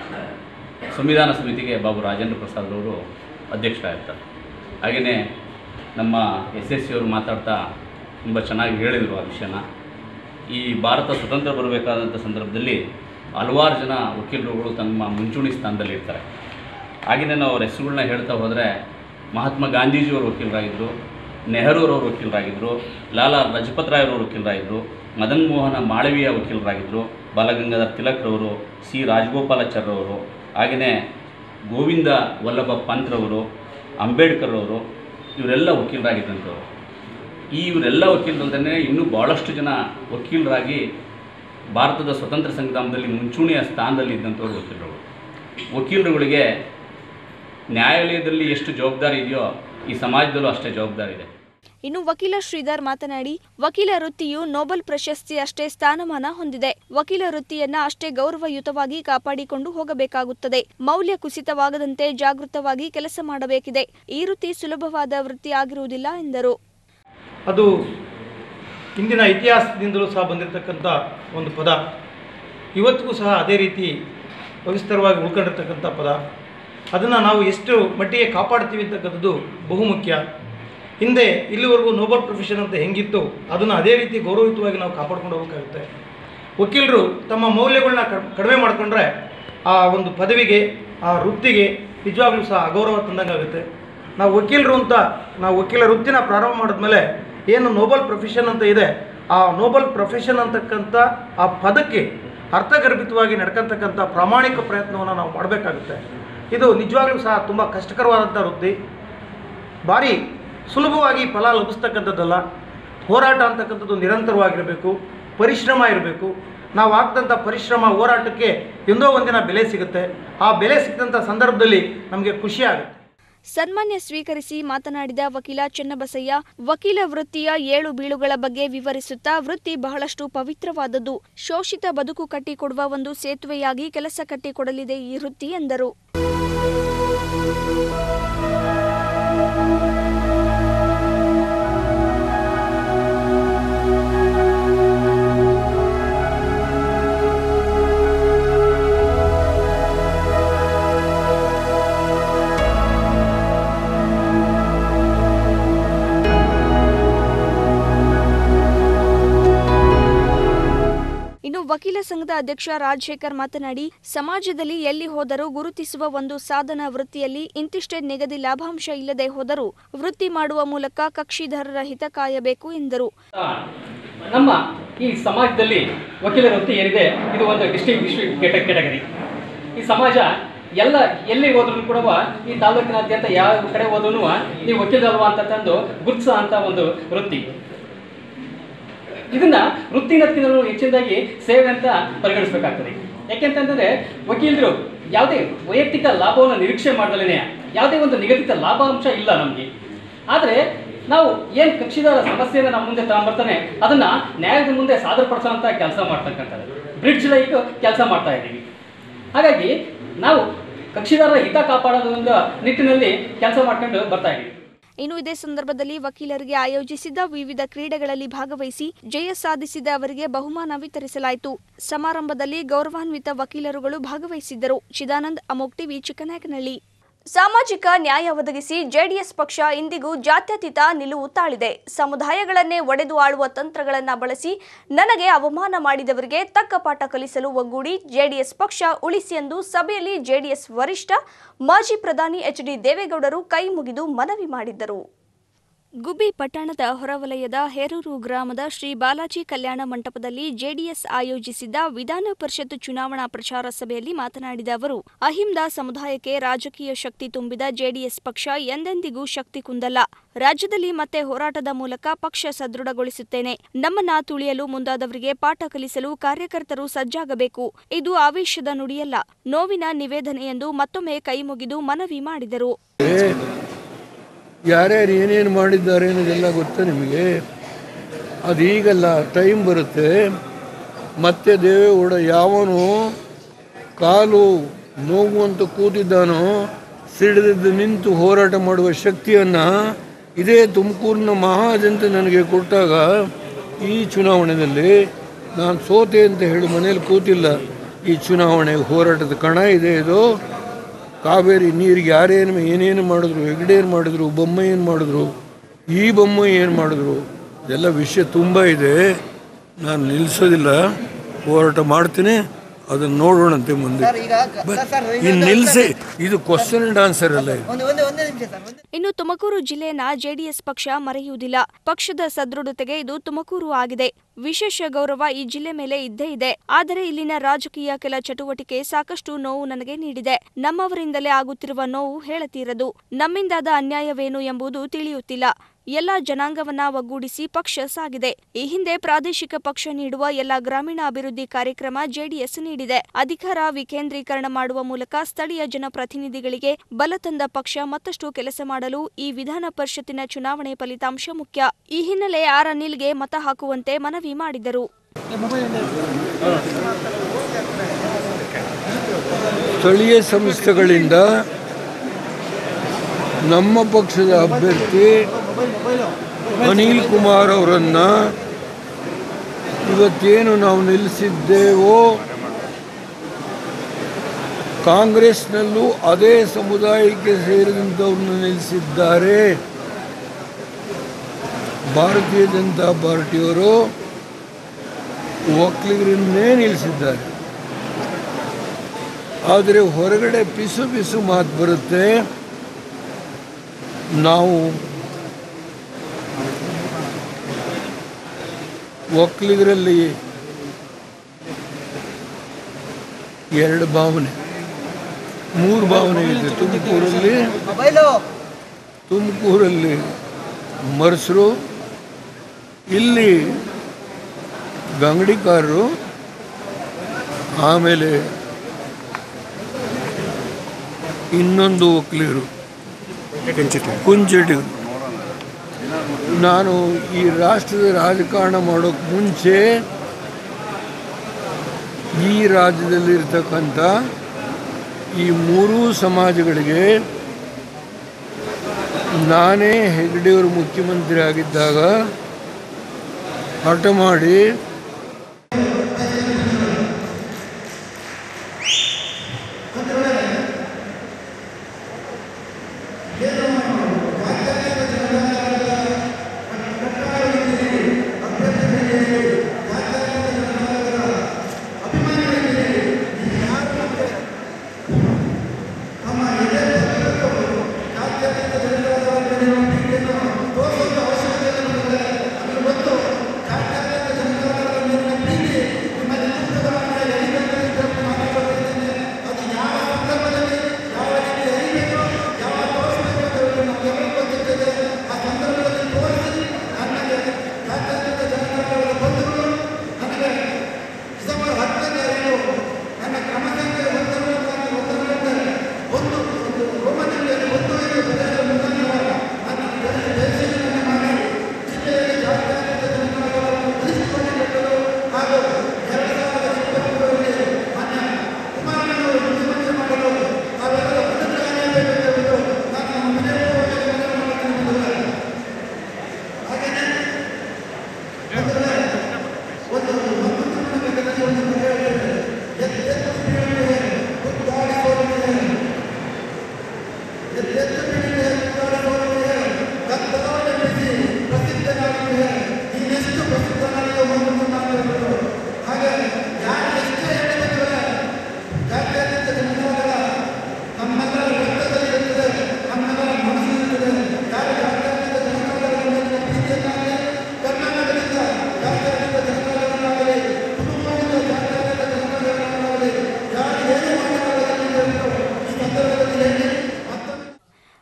H: ಸಂವಿಧಾನ ಸಮಿತಿಗೆ ಬಾಬು ರಾಜೇಂದ್ರ ಪ್ರಸಾದ್ ಅವರು ಅಧ್ಯಕ್ಷರಾಗಿರ್ತಾರೆ ಹಾಗೆಯೇ ನಮ್ಮ ಎಸ್ ಎಸ್ ಸಿ ಅವರು ಮಾತಾಡ್ತಾ ತುಂಬ ಚೆನ್ನಾಗಿ ಹೇಳಿದರು ಆ ವಿಷಯನ ಈ ಭಾರತ ಸ್ವತಂತ್ರ ಬರಬೇಕಾದಂಥ ಸಂದರ್ಭದಲ್ಲಿ ಹಲವಾರು ಜನ ವಕೀಲರುಗಳು ತಮ್ಮ ಮುಂಚೂಣಿ ಸ್ಥಾನದಲ್ಲಿ ಇರ್ತಾರೆ ಹಾಗೆಯೇ ನಾವು ಅವ್ರ ಹೆಸರುಗಳನ್ನ ಹೇಳ್ತಾ ಹೋದರೆ ಮಹಾತ್ಮ ಗಾಂಧೀಜಿಯವರು ವಕೀಲರಾಗಿದ್ದರು ನೆಹರೂರವರು ವಕೀಲರಾಗಿದ್ದರು ಲಾಲಾ ಲಜಪತ್ ರಾಯರವರು ವಕೀಲರಾಗಿದ್ದರು ಮದನ್ ಮೋಹನ ಮಾಳವೀಯ ವಕೀಲರಾಗಿದ್ದರು ಬಾಲಗಂಗಾಧರ್ ತಿಲಕ್ರವರು ಸಿ ರಾಜಗೋಪಾಲಾಚಾರ್ಯರವರು ಹಾಗೆಯೇ ಗೋವಿಂದ ವಲ್ಲಭ ಪಂತ್ರವರು ಅಂಬೇಡ್ಕರ್ ಅವರು ಇವರೆಲ್ಲ ವಕೀಲರಾಗಿದ್ದಂಥವ್ರು ಈ ಇವರೆಲ್ಲ ವಕೀಲರಲ್ಲದೆ ಇನ್ನೂ ಭಾಳಷ್ಟು ಜನ ವಕೀಲರಾಗಿ ಭಾರತದ ಸ್ವತಂತ್ರ ಸಂಗ್ರಾಮದಲ್ಲಿ ಮುಂಚೂಣಿಯ ಸ್ಥಾನದಲ್ಲಿ ಇದ್ದಂಥವ್ರು ವಕೀಲರುಗಳು ವಕೀಲರುಗಳಿಗೆ ನ್ಯಾಯಾಲಯದಲ್ಲಿ ಎಷ್ಟು ಜವಾಬ್ದಾರಿ ಇದೆಯೋ ಈ ಸಮಾಜದಲ್ಲೂ ಅಷ್ಟೇ ಜವಾಬ್ದಾರಿ ಇದೆ
A: ಇನ್ನು ವಕೀಲ ಶ್ರೀಧರ್ ಮಾತನಾಡಿ ವಕೀಲ ವೃತ್ತಿಯು ನೊಬೆಲ್ ಪ್ರಶಸ್ತಿ ಅಷ್ಟೇ ಸ್ಥಾನಮಾನ ಹೊಂದಿದೆ ವಕೀಲ ವೃತ್ತಿಯನ್ನ ಅಷ್ಟೇ ಗೌರವಯುತವಾಗಿ ಕಾಪಾಡಿಕೊಂಡು ಹೋಗಬೇಕಾಗುತ್ತದೆ ಮೌಲ್ಯ ಕುಸಿತವಾಗದಂತೆ ಜಾಗೃತವಾಗಿ ಕೆಲಸ ಮಾಡಬೇಕಿದೆ ಈ ವೃತ್ತಿ ಸುಲಭವಾದ ವೃತ್ತಿ ಆಗಿರುವುದಿಲ್ಲ ಎಂದರು
I: ಅದು ಇಂದಿನ ಇತಿಹಾಸದಿಂದಲೂ ಸಹ ಬಂದಿರತಕ್ಕಂಥ ಒಂದು ಪದ ಇವತ್ತಿಗೂ ಸಹ ಅದೇ ರೀತಿ ವಿಸ್ತರವಾಗಿ ಉಳ್ಕೊಂಡಿರ್ತಕ್ಕಂಥ ಪದ ಅದನ್ನು ನಾವು ಎಷ್ಟು ಮಟ್ಟಿಗೆ ಕಾಪಾಡ್ತೀವಿ ಅಂತಕ್ಕಂಥದ್ದು ಬಹುಮುಖ್ಯ ಹಿಂದೆ ಇಲ್ಲಿವರೆಗೂ ನೋಬಲ್ ಪ್ರೊಫೆಷನ್ ಅಂತ ಹೆಂಗಿತ್ತು ಅದನ್ನು ಅದೇ ರೀತಿ ಗೌರವಯುತವಾಗಿ ನಾವು ಕಾಪಾಡ್ಕೊಂಡು ಹೋಗಬೇಕಾಗುತ್ತೆ ವಕೀಲರು ತಮ್ಮ ಮೌಲ್ಯಗಳನ್ನ ಕಡ್- ಕಡಿಮೆ ಮಾಡಿಕೊಂಡ್ರೆ ಆ ಒಂದು ಪದವಿಗೆ ಆ ವೃತ್ತಿಗೆ ನಿಜವಾಗ್ಲೂ ಸಹ ಅಗೌರವ ತಂದಂಗಾಗುತ್ತೆ ನಾವು ವಕೀಲರು ಅಂತ ನಾವು ವಕೀಲ ವೃತ್ತಿನ ಪ್ರಾರಂಭ ಮಾಡಿದ್ಮೇಲೆ ಏನು ನೋಬಲ್ ಪ್ರೊಫೆಷನ್ ಅಂತ ಇದೆ ಆ ನೋಬಲ್ ಪ್ರೊಫೆಷನ್ ಅಂತಕ್ಕಂಥ ಆ ಪದಕ್ಕೆ ಅರ್ಥಗರ್ಭಿತವಾಗಿ ನಡ್ಕಂತಕ್ಕಂಥ ಪ್ರಾಮಾಣಿಕ ಪ್ರಯತ್ನವನ್ನು ನಾವು ಮಾಡಬೇಕಾಗುತ್ತೆ ಇದು ನಿಜವಾಗ್ಲೂ ಸಹ ತುಂಬ ಕಷ್ಟಕರವಾದಂಥ ವೃತ್ತಿ ಭಾರಿ ಸುಲಭವಾಗಿ ಫಲ ಲಭಿಸ್ತಕ್ಕಂಥದ್ದಲ್ಲ ಹೋರಾಟ ಅಂತಕ್ಕಂಥದ್ದು ನಿರಂತರವಾಗಿರಬೇಕು ಪರಿಶ್ರಮ ಇರಬೇಕು ನಾವು ಆಗ್ತಂಥ ಪರಿಶ್ರಮ ಹೋರಾಟಕ್ಕೆ ಎಂದೋ ಒಂದಿನ ಬೆಲೆ ಸಿಗುತ್ತೆ ಆ ಬೆಲೆ ಸಿಕ್ಕಂಥ ಸಂದರ್ಭದಲ್ಲಿ ನಮಗೆ ಖುಷಿ ಆಗುತ್ತೆ
A: ಸನ್ಮಾನ್ಯ ಸ್ವೀಕರಿಸಿ ಮಾತನಾಡಿದ ವಕೀಲ ಚೆನ್ನಬಸಯ್ಯ ವಕೀಲ ವೃತ್ತಿಯ ಏಳು ಬೀಳುಗಳ ಬಗ್ಗೆ ವಿವರಿಸುತ್ತಾ ವೃತ್ತಿ ಬಹಳಷ್ಟು ಪವಿತ್ರವಾದದ್ದು ಶೋಷಿತ ಬದುಕು ಕಟ್ಟಿಕೊಡುವ ಒಂದು ಸೇತುವೆಯಾಗಿ ಕೆಲಸ ಕಟ್ಟಿಕೊಡಲಿದೆ ಈ ವೃತ್ತಿ ಎಂದರು ಇನ್ನು ವಕೀಲ ಸಂಘದ ಅಧ್ಯಕ್ಷ ರಾಜಶೇಖರ್ ಮಾತನಾಡಿ ಸಮಾಜದಲ್ಲಿ ಎಲ್ಲಿ ಹೋದರೂ ಗುರುತಿಸುವ ಒಂದು ಸಾಧನ ವೃತ್ತಿಯಲ್ಲಿ ಇಂತಿಷ್ಟೇ ನಿಗದಿ ಲಾಭಾಂಶ ಇಲ್ಲದೆ ಹೋದರೂ ವೃತ್ತಿ ಮಾಡುವ ಮೂಲಕ ಕಕ್ಷಿದಾರರ ಹಿತ ಕಾಯಬೇಕು ಎಂದರು
J: ನಮ್ಮ ಈ ಸಮಾಜದಲ್ಲಿ ವಕೀಲರ ವೃತ್ತಿ ಏನಿದೆ ಇದು ಒಂದು ಡಿಸ್ಟಿಕ್ ಡಿಸ್ಟ್ರಿಕ್ಟ್ ಕೆಟಗರಿ ಈ ಸಮಾಜ ಎಲ್ಲ ಎಲ್ಲಿ ಹೋದ್ರೂ ಕೂಡ ಈ ತಾಲೂಕಿನಾದ್ಯಂತ ಯಾವ ಕಡೆ ಹೋದ್ರೂ ನೀವು ವಕೀಲರಲ್ವಾ ಅಂತ ತಂದು ಗುರುತಿಸೋ ಅಂತ ಒಂದು ವೃತ್ತಿ ಇದನ್ನ ವೃತ್ತಿನಕ್ಕಿಂತಲೂ ಹೆಚ್ಚಿನದಾಗಿ ಸೇವೆ ಅಂತ ಪರಿಗಣಿಸಬೇಕಾಗ್ತದೆ ಯಾಕೆಂತಂದ್ರೆ ವಕೀಲರು ಯಾವುದೇ ವೈಯಕ್ತಿಕ ಲಾಭವನ್ನು ನಿರೀಕ್ಷೆ ಮಾಡ್ದಲೇ ಯಾವುದೇ ಒಂದು ನಿಗದಿತ ಲಾಭಾಂಶ ಇಲ್ಲ ನಮಗೆ ಆದರೆ ನಾವು ಏನು ಕಕ್ಷಿದಾರ ಸಮಸ್ಯೆಯನ್ನು ನಮ್ಮ ಮುಂದೆ ತಗೊಂಡ್ಬರ್ತಾನೆ ಅದನ್ನ ನ್ಯಾಯದ ಮುಂದೆ ಸಾದರಪಡಿಸೋಂಥ ಕೆಲಸ ಮಾಡ್ತಕ್ಕಂಥದ್ದು ಬ್ರಿಡ್ಜ್ ಲೈಕ್ ಕೆಲಸ ಮಾಡ್ತಾ ಇದ್ದೀವಿ ಹಾಗಾಗಿ ನಾವು ಕಕ್ಷಿದಾರರ ಹಿತ ಕಾಪಾಡೋದು ಒಂದು ನಿಟ್ಟಿನಲ್ಲಿ ಕೆಲಸ ಮಾಡ್ಕೊಂಡು ಬರ್ತಾ ಇದ್ದೀವಿ
A: ಇನ್ನು ಇದೇ ಸಂದರ್ಭದಲ್ಲಿ ವಕೀಲರಿಗೆ ಆಯೋಜಿಸಿದ್ದ ವಿವಿಧ ಕ್ರೀಡೆಗಳಲ್ಲಿ ಭಾಗವಹಿಸಿ ಜಯ ಸಾಧಿಸಿದ ಅವರಿಗೆ ಬಹುಮಾನ ವಿತರಿಸಲಾಯಿತು ಸಮಾರಂಭದಲ್ಲಿ ಗೌರವಾನ್ವಿತ ವಕೀಲರುಗಳು ಭಾಗವಹಿಸಿದ್ದರು ಚಿದಾನಂದ್ ಅಮೋಕ್ ಟಿವಿ ಚಿಕ್ಕನಾಯಕನಹಳ್ಳಿ ಸಾಮಾಜಿಕ ನ್ಯಾಯ ಒದಗಿಸಿ ಜೆಡಿಎಸ್ ಪಕ್ಷ ಇಂದಿಗೂ ಜಾತ್ಯತೀತ ನಿಲುವು ತಾಳಿದೆ ಸಮುದಾಯಗಳನ್ನೇ ಒಡೆದು ಆಳುವ ತಂತ್ರಗಳನ್ನ ಬಳಸಿ ನನಗೆ ಅವಮಾನ ಮಾಡಿದವರಿಗೆ ತಕ್ಕ ಪಾಠ ಕಲಿಸಲು ಒಗ್ಗೂಡಿ ಜೆಡಿಎಸ್ ಪಕ್ಷ ಉಳಿಸಿ ಎಂದು ಸಭೆಯಲ್ಲಿ ಜೆಡಿಎಸ್ ವರಿಷ್ಠ ಮಾಜಿ ಪ್ರಧಾನಿ ಎಚ್ ಡಿ ದೇವೇಗೌಡರು ಕೈ ಮುಗಿದು ಮನವಿ ಮಾಡಿದ್ದರು ಗುಬ್ಬಿ ಪಟ್ಟಣದ ಹೊರವಲಯದ ಹೇರೂರು ಗ್ರಾಮದ ಶ್ರೀ ಬಾಲಾಜಿ ಕಲ್ಯಾಣ ಮಂಟಪದಲ್ಲಿ ಜೆಡಿಎಸ್ ಆಯೋಜಿಸಿದ್ದ ವಿಧಾನ ಪರಿಷತ್ ಚುನಾವಣಾ ಪ್ರಚಾರ ಸಭೆಯಲ್ಲಿ ಮಾತನಾಡಿದ ಅವರು ಅಹಿಂದ ಸಮುದಾಯಕ್ಕೆ ರಾಜಕೀಯ ಶಕ್ತಿ ತುಂಬಿದ ಜೆಡಿಎಸ್ ಪಕ್ಷ ಎಂದೆಂದಿಗೂ ಶಕ್ತಿ ಕುಂದಲ್ಲ ರಾಜ್ಯದಲ್ಲಿ ಮತ್ತೆ ಹೋರಾಟದ ಮೂಲಕ ಪಕ್ಷ ಸದೃಢಗೊಳಿಸುತ್ತೇನೆ ನಮ್ಮನ್ನ ತುಳಿಯಲು ಮುಂದಾದವರಿಗೆ ಪಾಠ ಕಲಿಸಲು ಕಾರ್ಯಕರ್ತರು ಸಜ್ಜಾಗಬೇಕು ಇದು ಆವೇಶದ ನುಡಿಯಲ್ಲ ನೋವಿನ ನಿವೇದನೆ ಎಂದು ಮತ್ತೊಮ್ಮೆ ಕೈಮುಗಿದು ಮನವಿ ಮಾಡಿದರು
K: ಯಾರ್ಯಾರು ಏನೇನು ಮಾಡಿದ್ದಾರೆ ಅನ್ನೋದೆಲ್ಲ ಗೊತ್ತಾ ನಿಮಗೆ ಅದು ಈಗಲ್ಲ ಟೈಮ್ ಬರುತ್ತೆ ಮತ್ತೆ ದೇವೇಗೌಡ ಯಾವನು ಕಾಲು ನೋವು ಅಂತ ಕೂತಿದ್ದಾನೋ ಸಿಡಿದಿದ್ದು ನಿಂತು ಹೋರಾಟ ಮಾಡುವ ಶಕ್ತಿಯನ್ನು ಇದೇ ತುಮಕೂರಿನ ಮಹಾಜಂತ ನನಗೆ ಕೊಟ್ಟಾಗ ಈ ಚುನಾವಣೆಯಲ್ಲಿ ನಾನು ಸೋತೆ ಅಂತ ಹೇಳಿ ಮನೇಲಿ ಕೂತಿಲ್ಲ ಈ ಚುನಾವಣೆ ಹೋರಾಟದ ಕಣ ಇದೆ ಇದು ಕಾವೇರಿ ನೀರಿಗೆ ಯಾರೇನು ಏನೇನು ಮಾಡಿದ್ರು ಹೆಗ್ಡೇನು ಮಾಡಿದ್ರು ಬೊಮ್ಮ ಏನು ಮಾಡಿದ್ರು ಈ ಬೊಮ್ಮ ಏನು ಮಾಡಿದ್ರು ಇದೆಲ್ಲ ವಿಷಯ ತುಂಬ ಇದೆ ನಾನು ನಿಲ್ಲಿಸೋದಿಲ್ಲ ಹೋರಾಟ ಮಾಡ್ತೀನಿ ಅದನ್ನು ನೋಡೋಣಂತೆ ಮುಂದೆ ಇನ್ನು ನಿಲ್ಲಿಸಿ ಇದು ಕ್ವಶನ್ ಅಂಡ್ ಆನ್ಸರ್ ಅಲ್ಲ ಇದು
A: ಇನ್ನು ತುಮಕೂರು ಜಿಲ್ಲೆಯನ್ನ ಜೆಡಿಎಸ್ ಪಕ್ಷ ಮರೆಯುವುದಿಲ್ಲ ಪಕ್ಷದ ಸದೃಢತೆಗೆ ಇದು ತುಮಕೂರು ಆಗಿದೆ ವಿಶೇಷ ಗೌರವ ಈ ಜಿಲ್ಲೆ ಮೇಲೆ ಇದ್ದೇ ಇದೆ ಆದರೆ ಇಲ್ಲಿನ ರಾಜಕೀಯ ಕೆಲ ಚಟುವಟಿಕೆ ಸಾಕಷ್ಟು ನೋವು ನನಗೆ ನೀಡಿದೆ ನಮ್ಮವರಿಂದಲೇ ಆಗುತ್ತಿರುವ ನೋವು ಹೇಳತೀರದು ನಮ್ಮಿಂದಾದ ಅನ್ಯಾಯವೇನು ಎಂಬುದು ತಿಳಿಯುತ್ತಿಲ್ಲ ಎಲ್ಲ ಜನಾಂಗವನ್ನ ಒಗ್ಗೂಡಿಸಿ ಪಕ್ಷ ಸಾಗಿದೆ ಈ ಹಿಂದೆ ಪ್ರಾದೇಶಿಕ ಪಕ್ಷ ನೀಡುವ ಎಲ್ಲ ಗ್ರಾಮೀಣ ಅಭಿವೃದ್ಧಿ ಕಾರ್ಯಕ್ರಮ ಜೆಡಿಎಸ್ ನೀಡಿದೆ ಅಧಿಕಾರ ವಿಕೇಂದ್ರೀಕರಣ ಮಾಡುವ ಮೂಲಕ ಸ್ಥಳೀಯ ಜನಪ್ರತಿನಿಧಿಗಳಿಗೆ ಬಲ ತಂದ ಪಕ್ಷ ಮತ್ತಷ್ಟು ಕೆಲಸ ಮಾಡಲು ಈ ವಿಧಾನ ಪರಿಷತ್ತಿನ ಚುನಾವಣೆ ಫಲಿತಾಂಶ ಮುಖ್ಯ ಈ ಹಿನ್ನೆಲೆ ಆರ್ ಅನಿಲ್ಗೆ ಮತ ಹಾಕುವಂತೆ ಮನವಿ ಮಾಡಿದರು
K: ಸ್ಥಳೀಯ ಸಂಸ್ಥೆಗಳಿಂದ ನಮ್ಮ ಪಕ್ಷದ ಅಭ್ಯರ್ಥಿ ಅನಿಲ್ ಕುಮಾರ್ ಅವರನ್ನು ಇವತ್ತೇನು ನಾವು ನಿಲ್ಲಿಸಿದ್ದೇವೋ ಕಾಂಗ್ರೆಸ್ನಲ್ಲೂ ಅದೇ ಸಮುದಾಯಕ್ಕೆ ಸೇರಿದಂಥವ್ರನ್ನ ನಿಲ್ಲಿಸಿದ್ದಾರೆ ಭಾರತೀಯ ಜನತಾ ಪಾರ್ಟಿಯವರು ಒಕ್ಕಲಿಗರನ್ನೇ ನಿಲ್ಲಿಸಿದ್ದಾರೆ ಆದರೆ ಹೊರಗಡೆ ಪಿಸು ಪಿಸು ಮಾತು ಬರುತ್ತೆ ನಾವು ಒಕ್ಕಲಿಗರಲ್ಲಿ ಎರಡು ಭಾವನೆ ಮೂರು ಭಾವನೆ ಇದೆ ತುಮಕೂರಲ್ಲಿ ತುಮಕೂರಲ್ಲಿ ಮರ್ಸರು ಇಲ್ಲಿ ಗಂಗಡಿಕಾರರು ಆಮೇಲೆ ಇನ್ನೊಂದು ಒಕ್ಕಲಿಗರು ಕುಂಚಿಟಿಗರು ನಾನು ಈ ರಾಷ್ಟ್ರದ ರಾಜಕಾರಣ ಮಾಡೋಕ್ಕೆ ಮುಂಚೆ ಈ ರಾಜ್ಯದಲ್ಲಿರ್ತಕ್ಕಂಥ ಈ ಮೂರೂ ಸಮಾಜಗಳಿಗೆ ನಾನೇ ಹೆಗ್ಡೆಯವರು ಮುಖ್ಯಮಂತ್ರಿ ಆಗಿದ್ದಾಗ ಹಠ ಮಾಡಿ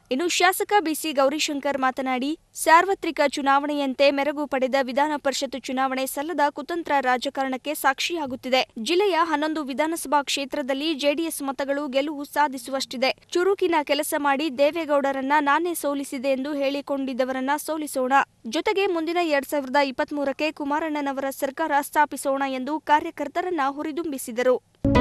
A: ಇನ್ನು ಶಾಸಕ ಬಿಸಿ ಗೌರಿಶಂಕರ್ ಮಾತನಾಡಿ ಸಾರ್ವತ್ರಿಕ ಚುನಾವಣೆಯಂತೆ ಮೆರುಗು ಪಡೆದ ವಿಧಾನ ಪರಿಷತ್ ಚುನಾವಣೆ ಸಲ್ಲದ ಕುತಂತ್ರ ರಾಜಕಾರಣಕ್ಕೆ ಸಾಕ್ಷಿಯಾಗುತ್ತಿದೆ ಜಿಲ್ಲೆಯ ಹನ್ನೊಂದು ವಿಧಾನಸಭಾ ಕ್ಷೇತ್ರದಲ್ಲಿ ಜೆಡಿಎಸ್ ಮತಗಳು ಗೆಲುವು ಸಾಧಿಸುವಷ್ಟಿದೆ ಚುರುಕಿನ ಕೆಲಸ ಮಾಡಿ ದೇವೇಗೌಡರನ್ನ ನಾನೇ ಸೋಲಿಸಿದೆ ಎಂದು ಹೇಳಿಕೊಂಡಿದ್ದವರನ್ನ ಸೋಲಿಸೋಣ ಜೊತೆಗೆ ಮುಂದಿನ ಎರಡ್ ಸಾವಿರದ ಇಪ್ಪತ್ಮೂರಕ್ಕೆ ಕುಮಾರಣ್ಣನವರ ಸರ್ಕಾರ ಸ್ಥಾಪಿಸೋಣ ಎಂದು ಕಾರ್ಯಕರ್ತರನ್ನ ಹುರಿದುಂಬಿಸಿದರು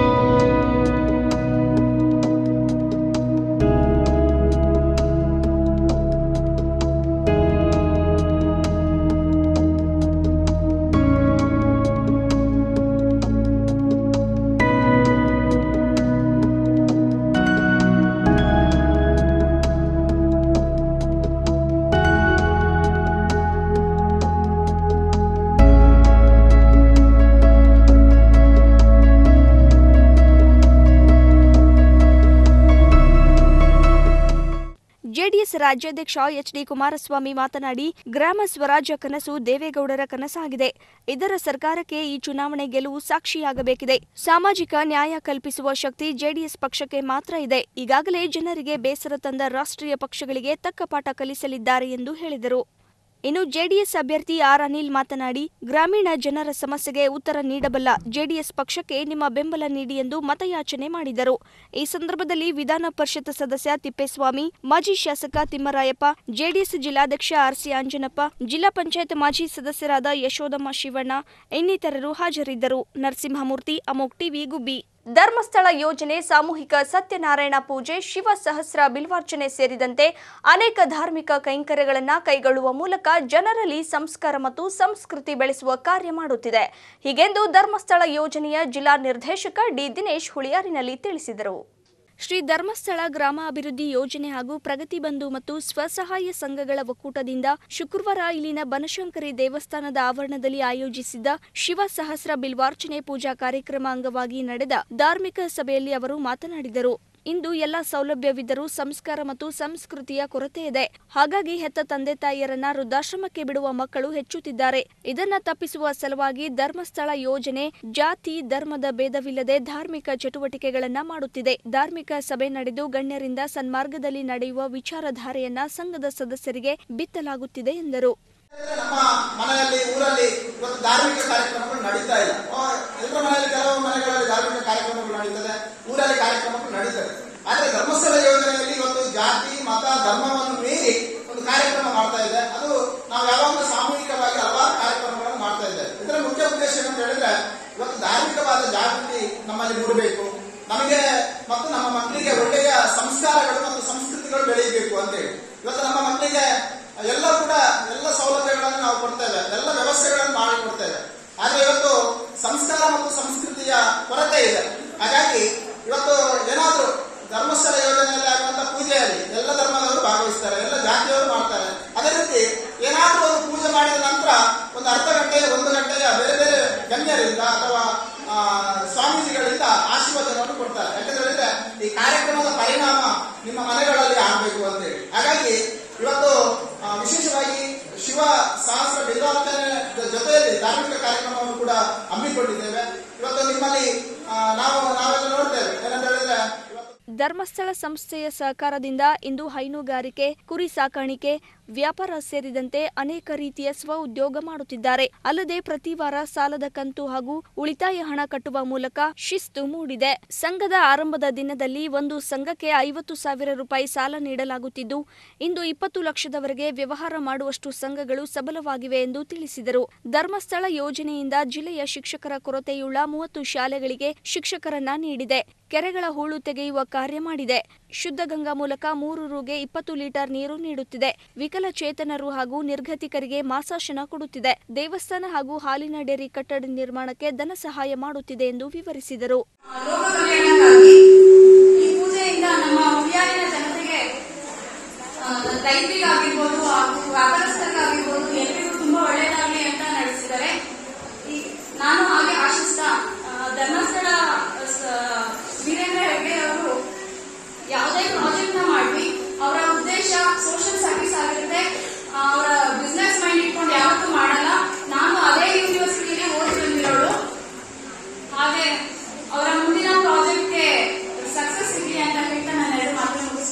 A: ಜೆಡಿಎಸ್ ರಾಜ್ಯಾಧ್ಯಕ್ಷ ಎಚ್ ಡಿ ಕುಮಾರಸ್ವಾಮಿ ಮಾತನಾಡಿ ಗ್ರಾಮ ಸ್ವರಾಜ್ಯ ಕನಸು ದೇವೇಗೌಡರ ಕನಸಾಗಿದೆ ಇದರ ಸರ್ಕಾರಕ್ಕೆ ಈ ಚುನಾವಣೆ ಗೆಲುವು ಸಾಕ್ಷಿಯಾಗಬೇಕಿದೆ ಸಾಮಾಜಿಕ ನ್ಯಾಯ ಕಲ್ಪಿಸುವ ಶಕ್ತಿ ಜೆಡಿಎಸ್ ಪಕ್ಷಕ್ಕೆ ಮಾತ್ರ ಇದೆ ಈಗಾಗಲೇ ಜನರಿಗೆ ಬೇಸರ ತಂದ ರಾಷ್ಟ್ರೀಯ ಪಕ್ಷಗಳಿಗೆ ತಕ್ಕ ಪಾಠ ಕಲಿಸಲಿದ್ದಾರೆ ಎಂದು ಹೇಳಿದರು ಇನ್ನು ಜೆಡಿಎಸ್ ಅಭ್ಯರ್ಥಿ ಆರ್ ಅನಿಲ್ ಮಾತನಾಡಿ ಗ್ರಾಮೀಣ ಜನರ ಸಮಸ್ಯೆಗೆ ಉತ್ತರ ನೀಡಬಲ್ಲ ಜೆಡಿಎಸ್ ಪಕ್ಷಕ್ಕೆ ನಿಮ್ಮ ಬೆಂಬಲ ನೀಡಿ ಎಂದು ಮತಯಾಚನೆ ಮಾಡಿದರು ಈ ಸಂದರ್ಭದಲ್ಲಿ ವಿಧಾನ ಪರಿಷತ್ ಸದಸ್ಯ ತಿಪ್ಪೇಸ್ವಾಮಿ ಮಾಜಿ ಶಾಸಕ ತಿಮ್ಮರಾಯಪ್ಪ ಜೆಡಿಎಸ್ ಜಿಲ್ಲಾಧ್ಯಕ್ಷ ಆರ್ಸಿ ಅಂಜನಪ್ಪ ಜಿಲ್ಲಾ ಪಂಚಾಯತ್ ಮಾಜಿ ಸದಸ್ಯರಾದ ಯಶೋದಮ್ಮ ಶಿವಣ್ಣ ಇನ್ನಿತರರು ಹಾಜರಿದ್ದರು ನರಸಿಂಹಮೂರ್ತಿ ಅಮೋಕ್ ಟಿವಿ ಗುಬ್ಬಿ ಧರ್ಮಸ್ಥಳ ಯೋಜನೆ ಸಾಮೂಹಿಕ ಸತ್ಯನಾರಾಯಣ ಪೂಜೆ ಶಿವ ಸಹಸ್ರ ಬಿಲ್ವಾರ್ಚನೆ ಸೇರಿದಂತೆ ಅನೇಕ ಧಾರ್ಮಿಕ ಕೈಂಕರ್ಯಗಳನ್ನು ಕೈಗೊಳ್ಳುವ ಮೂಲಕ ಜನರಲ್ಲಿ ಸಂಸ್ಕಾರ ಮತ್ತು ಸಂಸ್ಕೃತಿ ಬೆಳೆಸುವ ಕಾರ್ಯ ಮಾಡುತ್ತಿದೆ ಹೀಗೆಂದು ಧರ್ಮಸ್ಥಳ ಯೋಜನೆಯ ಜಿಲ್ಲಾ ನಿರ್ದೇಶಕ ಡಿ ದಿನೇಶ್ ಹುಳಿಯಾರಿನಲ್ಲಿ ತಿಳಿಸಿದರು ಶ್ರೀ ಧರ್ಮಸ್ಥಳ ಗ್ರಾಮಾಭಿವೃದ್ಧಿ ಯೋಜನೆ ಹಾಗೂ ಪ್ರಗತಿ ಬಂಧು ಮತ್ತು ಸ್ವಸಹಾಯ ಸಂಘಗಳ ಒಕ್ಕೂಟದಿಂದ ಶುಕ್ರವಾರ ಇಲ್ಲಿನ ಬನಶಂಕರಿ ದೇವಸ್ಥಾನದ ಆವರಣದಲ್ಲಿ ಆಯೋಜಿಸಿದ್ದ ಶಿವ ಸಹಸ್ರ ಬಿಲ್ವಾರ್ಚನೆ ಪೂಜಾ ಕಾರ್ಯಕ್ರಮ ಅಂಗವಾಗಿ ನಡೆದ ಧಾರ್ಮಿಕ ಸಭೆಯಲ್ಲಿ ಅವರು ಮಾತನಾಡಿದರು ಇಂದು ಎಲ್ಲ ಸೌಲಭ್ಯವಿದ್ದರೂ ಸಂಸ್ಕಾರ ಮತ್ತು ಸಂಸ್ಕೃತಿಯ ಕೊರತೆ ಇದೆ ಹಾಗಾಗಿ ಹೆತ್ತ ತಂದೆ ತಾಯಿಯರನ್ನ ವೃದ್ಧಾಶ್ರಮಕ್ಕೆ ಬಿಡುವ ಮಕ್ಕಳು ಹೆಚ್ಚುತ್ತಿದ್ದಾರೆ ಇದನ್ನ ತಪ್ಪಿಸುವ ಸಲುವಾಗಿ ಧರ್ಮಸ್ಥಳ ಯೋಜನೆ ಜಾತಿ ಧರ್ಮದ ಭೇದವಿಲ್ಲದೆ ಧಾರ್ಮಿಕ ಚಟುವಟಿಕೆಗಳನ್ನ ಮಾಡುತ್ತಿದೆ ಧಾರ್ಮಿಕ ಸಭೆ ನಡೆದು ಗಣ್ಯರಿಂದ ಸನ್ಮಾರ್ಗದಲ್ಲಿ ನಡೆಯುವ ವಿಚಾರಧಾರೆಯನ್ನ ಸಂಘದ ಸದಸ್ಯರಿಗೆ ಬಿತ್ತಲಾಗುತ್ತಿದೆ ಎಂದರು
L: ನಮ್ಮ ಮನೆಯಲ್ಲಿ ಊರಲ್ಲಿ ಇವತ್ತು ಧಾರ್ಮಿಕ ಕಾರ್ಯಕ್ರಮಗಳು ನಡೀತಾ ಇಲ್ಲ ಆ, ಎಲ್ಲರ ಮನೆಯಲ್ಲಿ ಕೆಲವು ಮನೆಗಳಲ್ಲಿ ಧಾರ್ಮಿಕ ಕಾರ್ಯಕ್ರಮಗಳು ನಡೀತದೆ ಊರಲ್ಲಿ ಕಾರ್ಯಕ್ರಮಗಳು ನಡೀತದೆ ಆದ್ರೆ ಧರ್ಮಸ್ಥಳ ಯೋಜನೆಯಲ್ಲಿ ಇವತ್ತು ಜಾತಿ ಮತ ಧರ್ಮವನ್ನು ಮೀರಿ ಒಂದು ಕಾರ್ಯಕ್ರಮ ಮಾಡ್ತಾ ಇದೆ ಅದು ನಾವು ಯಾವಾಗಲೂ ಸಾಮೂಹಿಕವಾಗಿ ಹಲವಾರು ಕಾರ್ಯಕ್ರಮಗಳನ್ನು ಮಾಡ್ತಾ ಇದ್ದೇವೆ ಇದರ ಮುಖ್ಯ ಉದ್ದೇಶ ಏನಂತ ಹೇಳಿದ್ರೆ ಇವತ್ತು ಧಾರ್ಮಿಕವಾದ ಜಾಗೃತಿ ನಮ್ಮಲ್ಲಿ ಮೂಡಬೇಕು ನಮಗೆ ಮತ್ತು ನಮ್ಮ ಮಕ್ಕಳಿಗೆ ಒಳ್ಳೆಯ ಸಂಸ್ಕಾರಗಳು ಮತ್ತು ಸಂಸ್ಕೃತಿಗಳು ಬೆಳೆಯಬೇಕು ಅಂತೇಳಿ ಇವತ್ತು ನಮ್ಮ ಮಕ್ಕಳಿಗೆ ಎಲ್ಲ ಕೂಡ ಎಲ್ಲ ಸೌಲಭ್ಯಗಳನ್ನು ನಾವು ಕೊಡ್ತೇವೆ ಎಲ್ಲ ವ್ಯವಸ್ಥೆಗಳನ್ನು ಮಾಡಿ ಕೊಡ್ತೇವೆ ಆದ್ರೆ ಇವತ್ತು ಸಂಸ್ಕಾರ ಮತ್ತು ಸಂಸ್ಕೃತಿಯ ಕೊರತೆ ಇದೆ ಹಾಗಾಗಿ ಇವತ್ತು ಏನಾದ್ರೂ ಧರ್ಮಸ್ಥಳ ಯೋಜನೆಯಲ್ಲಿ ಆಗುವಂತ ಪೂಜೆಯಲ್ಲಿ ಎಲ್ಲ ಧರ್ಮದವರು ಭಾಗವಹಿಸ್ತಾರೆ ಎಲ್ಲ ಜಾತಿಯವರು ಮಾಡ್ತಾರೆ ಅದೇ ರೀತಿ ಏನಾದ್ರೂ ಒಂದು ಪೂಜೆ ಮಾಡಿದ ನಂತರ ಒಂದು ಅರ್ಧ ಗಂಟೆಯ ಒಂದು ಗಂಟೆಯ ಬೇರೆ ಬೇರೆ ಗಣ್ಯರಿಂದ ಅಥವಾ ಆ, ಸ್ವಾಮೀಜಿಗಳಿಂದ ಆಶೀರ್ವಾದವನ್ನು ಕೊಡ್ತಾರೆ ಯಾಕಂತ ಹೇಳಿದ್ರೆ ಈ ಕಾರ್ಯಕ್ರಮದ ಪರಿಣಾಮ ನಿಮ್ಮ ಮನೆಗಳಲ್ಲಿ ಆಗಬೇಕು ಅಂತೇಳಿ ಹಾಗಾಗಿ ಇವತ್ತು ಆ, ವಿಶೇಷವಾಗಿ ಶಿವ ಸಹಸ್ರ ಬಿಲ್ವಾರ್ಚನೆ ಜೊತೆಯಲ್ಲಿ ಧಾರ್ಮಿಕ ಕಾರ್ಯಕ್ರಮವನ್ನು ಕೂಡ ಹಮ್ಮಿಕೊಂಡಿದ್ದೇವೆ ಇವತ್ತು ನಿಮ್ಮಲ್ಲಿ ಆ, ನಾವು ನಾವೆಲ್ಲ ನೋಡ್ತೇವೆ ಏನಂತ ಹೇಳಿದ್ರೆ
A: ಧರ್ಮಸ್ಥಳ ಸಂಸ್ಥೆಯ ಸಹಕಾರದಿಂದ ಇಂದು ಹೈನುಗಾರಿಕೆ ಕುರಿ ಸಾಕಾಣಿಕೆ ವ್ಯಾಪಾರ ಸೇರಿದಂತೆ ಅನೇಕ ರೀತಿಯ ಸ್ವ ಉದ್ಯೋಗ ಮಾಡುತ್ತಿದ್ದಾರೆ ಅಲ್ಲದೆ ಪ್ರತಿ ವಾರ ಸಾಲದ ಕಂತು ಹಾಗೂ ಉಳಿತಾಯ ಹಣ ಕಟ್ಟುವ ಮೂಲಕ ಶಿಸ್ತು ಮೂಡಿದೆ ಸಂಘದ ಆರಂಭದ ದಿನದಲ್ಲಿ ಒಂದು ಸಂಘಕ್ಕೆ ಐವತ್ತು ಸಾವಿರ ರೂಪಾಯಿ ಸಾಲ ನೀಡಲಾಗುತ್ತಿದ್ದು ಇಂದು ಇಪ್ಪತ್ತು ಲಕ್ಷದವರೆಗೆ ವ್ಯವಹಾರ ಮಾಡುವಷ್ಟು ಸಂಘಗಳು ಸಬಲವಾಗಿವೆ ಎಂದು ತಿಳಿಸಿದರು ಧರ್ಮಸ್ಥಳ ಯೋಜನೆಯಿಂದ ಜಿಲ್ಲೆಯ ಶಿಕ್ಷಕರ ಕೊರತೆಯುಳ್ಳ ಮೂವತ್ತು ಶಾಲೆಗಳಿಗೆ ಶಿಕ್ಷಕರನ್ನ ನೀಡಿದೆ ಕೆರೆಗಳ ಹೂಳು ತೆಗೆಯುವ ಕಾರ್ಯ ಮಾಡಿದೆ ಶುದ್ಧ ಗಂಗಾ ಮೂಲಕ ಮೂರು ರುಗೆ ಇಪ್ಪತ್ತು ಲೀಟರ್ ನೀರು ನೀಡುತ್ತಿದೆ ವಿಕಲಚೇತನರು ಹಾಗೂ ನಿರ್ಗತಿಕರಿಗೆ ಮಾಸಾಶನ ಕೊಡುತ್ತಿದೆ ದೇವಸ್ಥಾನ ಹಾಗೂ ಹಾಲಿನ ಡೇರಿ ಕಟ್ಟಡ ನಿರ್ಮಾಣಕ್ಕೆ ಧನ ಸಹಾಯ ಮಾಡುತ್ತಿದೆ ಎಂದು ವಿವರಿಸಿದರು
M: ಲೋಕ ಕಲ್ಯಾಣಕ್ಕಾಗಿ ಈ ಪೂಜೆಯಿಂದ ನಮ್ಮ ಹುಳಿಯಾರಿನ ಜನತೆಗೆ ಆ, ರೈತರಿಗಾಗಿರ್ಬೋದು ಹಾಗೂ ವ್ಯಾಪಾರಸ್ಥರಿಗಾಗಿರ್ಬೋದು ಎಲ್ರಿಗೂ ತುಂಬಾ ಒಳ್ಳೆಯದಾಗಲಿ ಅಂತ ನಡೆಸಿದ್ದಾರೆ ಈ ನಾನು ಹಾಗೆ ಆಶಿಸ್ತಾ ಆ, ಧರ್ಮಸ್ಥಳ ಸ- ವೀರೇಂದ್ರ ಹೆಗ್ಡೆ ಅವರು ಯಾವುದೇ ಪ್ರಾಜೆಕ್ಟ್ ನ ಮಾಡಿ ಅವರ ಉದ್ದೇಶ ಸೋಷಿಯಲ್ ಸರ್ವಿಸ್ ಆಗಿರುತ್ತೆ ಅವರ ಬಿಸ್ನೆಸ್ ಮೈಂಡ್ ಇಟ್ಕೊಂಡು ಯಾವತ್ತೂ ಮಾಡಲ್ಲ ನಾನು ಅದೇ ಯೂನಿವರ್ಸಿಟಿಗೆ ಓದಿ ಬಂದಿರೋಳು ಹಾಗೆ ಅವರ ಮುಂದಿನ ಪ್ರಾಜೆಕ್ಟ್ಗೆ ಸಕ್ಸಸ್ ಸಿಗಲಿ ಅಂತ ಹೇಳ್ತಾ ನಾನು ಎರಡು ಮಾತು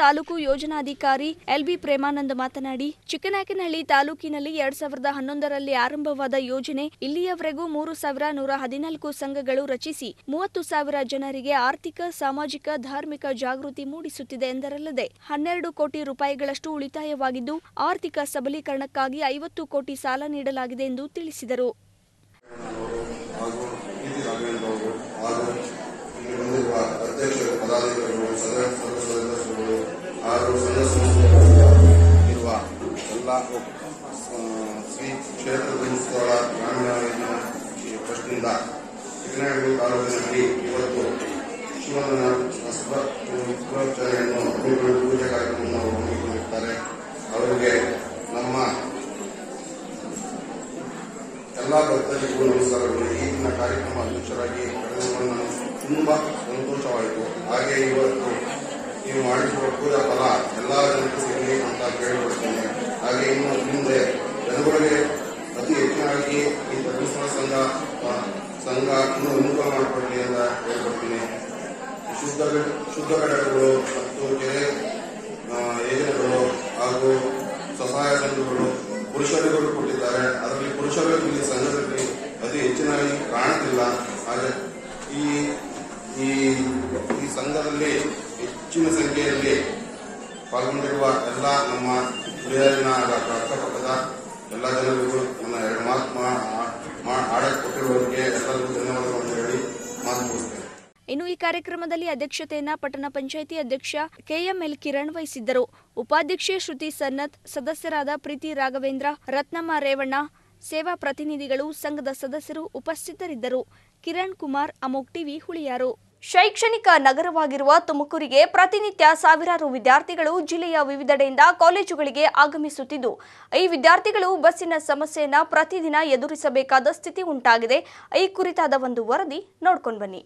A: ತಾಲೂಕು ಯೋಜನಾಧಿಕಾರಿ ಎಲ್ಬಿ ಪ್ರೇಮಾನಂದ್ ಮಾತನಾಡಿ ಚಿಕ್ಕನಾಯಕನಹಳ್ಳಿ ತಾಲೂಕಿನಲ್ಲಿ ಎರಡ್ ಸಾವಿರದ ಹನ್ನೊಂದರಲ್ಲಿ ಆರಂಭವಾದ ಯೋಜನೆ ಇಲ್ಲಿಯವರೆಗೂ ಮೂರು ಸಾವಿರ ನೂರ ಹದಿನಾಲ್ಕು ಸಂಘಗಳು ರಚಿಸಿ ಮೂವತ್ತು ಸಾವಿರ ಜನರಿಗೆ ಆರ್ಥಿಕ ಸಾಮಾಜಿಕ ಧಾರ್ಮಿಕ ಜಾಗೃತಿ ಮೂಡಿಸುತ್ತಿದೆ ಎಂದರಲ್ಲದೆ ಹನ್ನೆರಡು ಕೋಟಿ ರೂಪಾಯಿಗಳಷ್ಟು ಉಳಿತಾಯವಾಗಿದ್ದು ಆರ್ಥಿಕ ಸಬಲೀಕರಣಕ್ಕಾಗಿ ಐವತ್ತು ಕೋಟಿ ಸಾಲ ನೀಡಲಾಗಿದೆ ಎಂದು ತಿಳಿಸಿದರು
N: ಹಾಗೂ ಟಿ ರಾಘವೇಂದ್ರ ಅವರು ಹಾಗೂ ಇಲ್ಲಿ ಬಂದಿರುವ ಅಧ್ಯಕ್ಷರು ಪದಾಧಿಕಾರಿಗಳು ಸದಸ್ಯ ಸದಸ್ಯರುಗಳು ಹಾಗೂ ಸಂಘ ಸಂಸ್ಥೆಗಳು ಇರುವ ಎಲ್ಲ ಆ, ಶ್ರೀ ಕ್ಷೇತ್ರ ಧರ್ಮಸ್ಥಳ ಗ್ರಾಮೀಣ ಯೋಜನಾ ಈ ಟ್ರಸ್ಟ್ನಿಂದ ಚಿಕ್ಕನಹಳ್ಳಿ ತಾಲೂಕಿನಲ್ಲಿ ಇವತ್ತು ಶಿವನ ಪುನಶ್ಚರಣೆಯನ್ನು ಹಮ್ಮಿಕೊಂಡು ಪೂಜೆ ಕಾರ್ಯಕ್ರಮವನ್ನು ಅವರು ಹಮ್ಮಿಕೊಂಡಿರ್ತಾರೆ ಅವರಿಗೆ ನಮ್ಮ ಎಲ್ಲ ಭಕ್ತರಿಗೂ ನಮಸ್ಕಾರಗಳು ಈ ದಿನ ಕಾರ್ಯಕ್ರಮ ಅಧ್ಯಕ್ಷರಾಗಿ ಕಳೆದುಕೊಂಡು ನನಗೆ ತುಂಬಾ ಸಂತೋಷವಾಯಿತು ಹಾಗೆ ಇವತ್ತು ನೀವು ಮಾಡಿರುವ ಪೂಜಾ ಫಲ ಎಲ್ಲ ಜನಕ್ಕೂ ಸಿಗಲಿ ಅಂತ ಕೇಳಿಕೊಳ್ತೇನೆ ಹಾಗೆ ಇನ್ನು ಮುಂದೆ ಜನಗಳಿಗೆ ಅತಿ ಹೆಚ್ಚಿನಾಗಿ ಈ ಧರ್ಮಸ್ಥಳ ಸಂಘ ಆ, ಸಂಘ ಇನ್ನೂ ಉನ್ನತ ಮಾಡಿಕೊಳ್ಳಿ ಅಂತ ಹೇಳ್ಕೊಡ್ತೀನಿ ಶುದ್ಧ ಶುದ್ಧ ಘಟಕಗಳು ಮತ್ತು ಕೆರೆ ಆ, ಯೋಜನೆಗಳು ಹಾಗೂ ಸಹಾಯ ಸಂಘಗಳು ಪುರುಷರಿಗೂ ಕೊಟ್ಟಿದ್ದಾರೆ ಅದರಲ್ಲಿ ಪುರುಷರು ಇಲ್ಲಿ ಸಂಘದಲ್ಲಿ ಅತಿ ಹೆಚ್ಚಿನಾಗಿ ಕಾಣುತ್ತಿಲ್ಲ ಹಾಗೆ ಈ ಈ ಈ ಸಂಘದಲ್ಲಿ ಹೆಚ್ಚಿನ ಸಂಖ್ಯೆಯಲ್ಲಿ ಪಾಲ್ಗೊಂಡಿರುವ ಎಲ್ಲ ನಮ್ಮ ಹುಳಿಯಾರಿನ ಅಕ್ಕಪಕ್ಕದ ಎಲ್ಲ ಜನರಿಗೂ ನನ್ನ ಎರಡು ಮಾತು ಮಾ- ಮಾ- ಆಡಕ್ಕೆ ಕೊಟ್ಟಿರುವವರಿಗೆ ಎಲ್ಲರಿಗೂ ಧನ್ಯವಾದಗಳನ್ನು ಹೇಳಿ ಮಾತು ಮುಗಿಸ್ತೇನೆ
A: ಇನ್ನು ಈ ಕಾರ್ಯಕ್ರಮದಲ್ಲಿ ಅಧ್ಯಕ್ಷತೆಯನ್ನ ಪಟ್ಟಣ ಪಂಚಾಯಿತಿ ಅಧ್ಯಕ್ಷ ಕೆಎಂಎಲ್ ಕಿರಣ್ ವಹಿಸಿದ್ದರು ಉಪಾಧ್ಯಕ್ಷೆ ಶ್ರುತಿ ಸನ್ನತ್ ಸದಸ್ಯರಾದ ಪ್ರೀತಿ ರಾಘವೇಂದ್ರ ರತ್ನಮ್ಮ ರೇವಣ್ಣ ಸೇವಾ ಪ್ರತಿನಿಧಿಗಳು ಸಂಘದ ಸದಸ್ಯರು ಉಪಸ್ಥಿತರಿದ್ದರು ಕಿರಣ್ ಕುಮಾರ್ ಅಮೋಕ್ ಟಿವಿ ಹುಳಿಯಾರು ಶೈಕ್ಷಣಿಕ ನಗರವಾಗಿರುವ ತುಮಕೂರಿಗೆ ಪ್ರತಿನಿತ್ಯ ಸಾವಿರಾರು ವಿದ್ಯಾರ್ಥಿಗಳು ಜಿಲ್ಲೆಯ ವಿವಿಧೆಡೆಯಿಂದ ಕಾಲೇಜುಗಳಿಗೆ ಆಗಮಿಸುತ್ತಿದ್ದು ಈ ವಿದ್ಯಾರ್ಥಿಗಳು ಬಸ್ಸಿನ ಸಮಸ್ಯೆಯನ್ನ ಪ್ರತಿದಿನ ಎದುರಿಸಬೇಕಾದ ಸ್ಥಿತಿ ಉಂಟಾಗಿದೆ ಈ ಕುರಿತಾದ ಒಂದು ವರದಿ ನೋಡ್ಕೊಂಡು ಬನ್ನಿ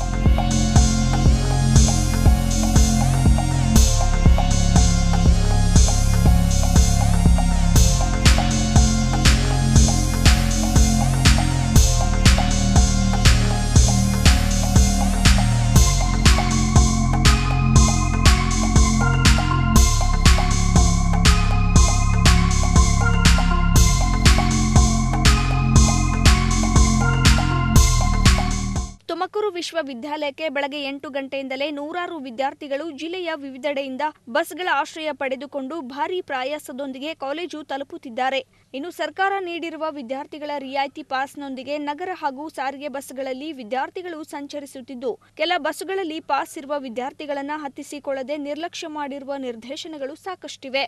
A: ತುಮಕೂರು ವಿಶ್ವವಿದ್ಯಾಲಯಕ್ಕೆ ಬೆಳಗ್ಗೆ ಎಂಟು ಗಂಟೆಯಿಂದಲೇ ನೂರಾರು ವಿದ್ಯಾರ್ಥಿಗಳು ಜಿಲ್ಲೆಯ ವಿವಿಧೆಡೆಯಿಂದ ಬಸ್ಗಳ ಆಶ್ರಯ ಪಡೆದುಕೊಂಡು ಭಾರೀ ಪ್ರಯಾಸದೊಂದಿಗೆ ಕಾಲೇಜು ತಲುಪುತ್ತಿದ್ದಾರೆ ಇನ್ನು ಸರ್ಕಾರ ನೀಡಿರುವ ವಿದ್ಯಾರ್ಥಿಗಳ ರಿಯಾಯಿತಿ ಪಾಸ್ನೊಂದಿಗೆ ನಗರ ಹಾಗೂ ಸಾರಿಗೆ ಬಸ್ಗಳಲ್ಲಿ ವಿದ್ಯಾರ್ಥಿಗಳು ಸಂಚರಿಸುತ್ತಿದ್ದು ಕೆಲ ಬಸ್ಗಳಲ್ಲಿ ಪಾಸ್ ಇರುವ ವಿದ್ಯಾರ್ಥಿಗಳನ್ನ ಹತ್ತಿಸಿಕೊಳ್ಳದೆ ನಿರ್ಲಕ್ಷ್ಯ ಮಾಡಿರುವ ನಿರ್ದೇಶನಗಳು ಸಾಕಷ್ಟಿವೆ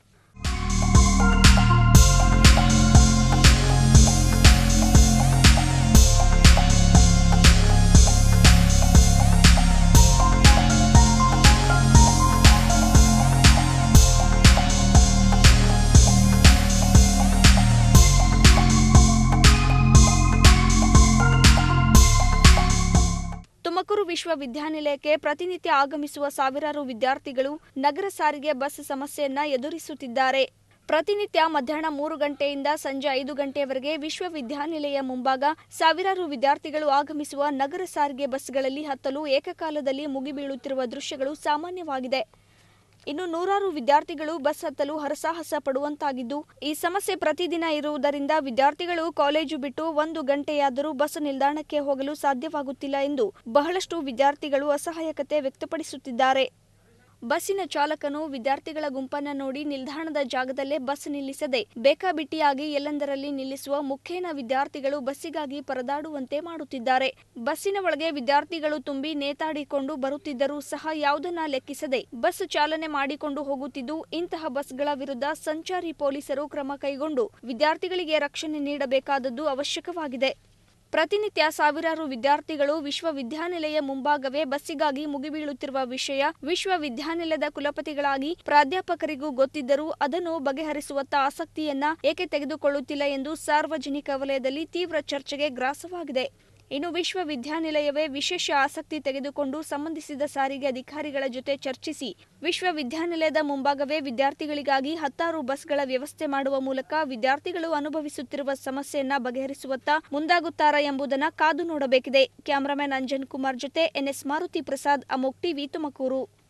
A: ತುಮಕೂರು ವಿಶ್ವವಿದ್ಯಾನಿಲಯಕ್ಕೆ ಪ್ರತಿನಿತ್ಯ ಆಗಮಿಸುವ ಸಾವಿರಾರು ವಿದ್ಯಾರ್ಥಿಗಳು ನಗರ ಸಾರಿಗೆ ಬಸ್ ಸಮಸ್ಯೆಯನ್ನ ಎದುರಿಸುತ್ತಿದ್ದಾರೆ ಪ್ರತಿನಿತ್ಯ ಮಧ್ಯಾಹ್ನ ಮೂರು ಗಂಟೆಯಿಂದ ಸಂಜೆ ಐದು ಗಂಟೆಯವರೆಗೆ ವಿಶ್ವವಿದ್ಯಾನಿಲಯ ಮುಂಭಾಗ ಸಾವಿರಾರು ವಿದ್ಯಾರ್ಥಿಗಳು ಆಗಮಿಸುವ ನಗರ ಸಾರಿಗೆ ಬಸ್ಗಳಲ್ಲಿ ಹತ್ತಲು ಏಕಕಾಲದಲ್ಲಿ ಮುಗಿಬೀಳುತ್ತಿರುವ ದೃಶ್ಯಗಳು ಸಾಮಾನ್ಯವಾಗಿದೆ ಇನ್ನು ನೂರಾರು ವಿದ್ಯಾರ್ಥಿಗಳು ಬಸ್ ಹತ್ತಲು ಹರಸಾಹಸ ಪಡುವಂತಾಗಿದ್ದು ಈ ಸಮಸ್ಯೆ ಪ್ರತಿದಿನ ಇರುವುದರಿಂದ ವಿದ್ಯಾರ್ಥಿಗಳು ಕಾಲೇಜು ಬಿಟ್ಟು ಒಂದು ಗಂಟೆಯಾದರೂ ಬಸ್ ನಿಲ್ದಾಣಕ್ಕೆ ಹೋಗಲು ಸಾಧ್ಯವಾಗುತ್ತಿಲ್ಲ ಎಂದು ಬಹಳಷ್ಟು ವಿದ್ಯಾರ್ಥಿಗಳು ಅಸಹಾಯಕತೆ ವ್ಯಕ್ತಪಡಿಸುತ್ತಿದ್ದಾರೆ ಬಸ್ಸಿನ ಚಾಲಕನು ವಿದ್ಯಾರ್ಥಿಗಳ ಗುಂಪನ್ನ ನೋಡಿ ನಿಲ್ದಾಣದ ಜಾಗದಲ್ಲೇ ಬಸ್ ನಿಲ್ಲಿಸದೆ ಬೇಕಾಬಿಟ್ಟಿಯಾಗಿ ಎಲ್ಲೆಂದರಲ್ಲಿ ನಿಲ್ಲಿಸುವ ಮುಖೇನ ವಿದ್ಯಾರ್ಥಿಗಳು ಬಸ್ಸಿಗಾಗಿ ಪರದಾಡುವಂತೆ ಮಾಡುತ್ತಿದ್ದಾರೆ ಬಸ್ಸಿನ ಒಳಗೆ ವಿದ್ಯಾರ್ಥಿಗಳು ತುಂಬಿ ನೇತಾಡಿಕೊಂಡು ಬರುತ್ತಿದ್ದರೂ ಸಹ ಯಾವುದನ್ನ ಲೆಕ್ಕಿಸದೆ ಬಸ್ ಚಾಲನೆ ಮಾಡಿಕೊಂಡು ಹೋಗುತ್ತಿದ್ದು ಇಂತಹ ಬಸ್ಗಳ ವಿರುದ್ಧ ಸಂಚಾರಿ ಪೊಲೀಸರು ಕ್ರಮ ಕೈಗೊಂಡು ವಿದ್ಯಾರ್ಥಿಗಳಿಗೆ ರಕ್ಷಣೆ ನೀಡಬೇಕಾದದ್ದು ಅವಶ್ಯಕವಾಗಿದೆ ಪ್ರತಿನಿತ್ಯ ಸಾವಿರಾರು ವಿದ್ಯಾರ್ಥಿಗಳು ವಿಶ್ವವಿದ್ಯಾನಿಲಯ ಮುಂಭಾಗವೇ ಬಸ್ಸಿಗಾಗಿ ಮುಗಿಬೀಳುತ್ತಿರುವ ವಿಷಯ ವಿಶ್ವವಿದ್ಯಾನಿಲಯದ ಕುಲಪತಿಗಳಾಗಿ ಪ್ರಾಧ್ಯಾಪಕರಿಗೂ ಗೊತ್ತಿದ್ದರೂ ಅದನ್ನು ಬಗೆಹರಿಸುವತ್ತ ಆಸಕ್ತಿಯನ್ನ ಏಕೆ ತೆಗೆದುಕೊಳ್ಳುತ್ತಿಲ್ಲ ಎಂದು ಸಾರ್ವಜನಿಕ ವಲಯದಲ್ಲಿ ತೀವ್ರ ಚರ್ಚೆಗೆ ಗ್ರಾಸವಾಗಿದೆ ಇನ್ನು ವಿಶ್ವವಿದ್ಯಾನಿಲಯವೇ ವಿಶೇಷ ಆಸಕ್ತಿ ತೆಗೆದುಕೊಂಡು ಸಂಬಂಧಿಸಿದ ಸಾರಿಗೆ ಅಧಿಕಾರಿಗಳ ಜೊತೆ ಚರ್ಚಿಸಿ ವಿಶ್ವವಿದ್ಯಾನಿಲಯದ ಮುಂಭಾಗವೇ ವಿದ್ಯಾರ್ಥಿಗಳಿಗಾಗಿ ಹತ್ತಾರು ಬಸ್ಗಳ ವ್ಯವಸ್ಥೆ ಮಾಡುವ ಮೂಲಕ ವಿದ್ಯಾರ್ಥಿಗಳು ಅನುಭವಿಸುತ್ತಿರುವ ಸಮಸ್ಯೆಯನ್ನ ಬಗೆಹರಿಸುವತ್ತ ಮುಂದಾಗುತ್ತಾರಾ ಎಂಬುದನ್ನ ಕಾದು ನೋಡಬೇಕಿದೆ ಕ್ಯಾಮರಾಮನ್ ಅಂಜನ್ ಕುಮಾರ್ ಜೊತೆ ಎನ್ಎಸ್ ಮಾರುತಿ ಪ್ರಸಾದ್ ಅಮೋಕ್ ಟಿವಿ ತುಮಕೂರು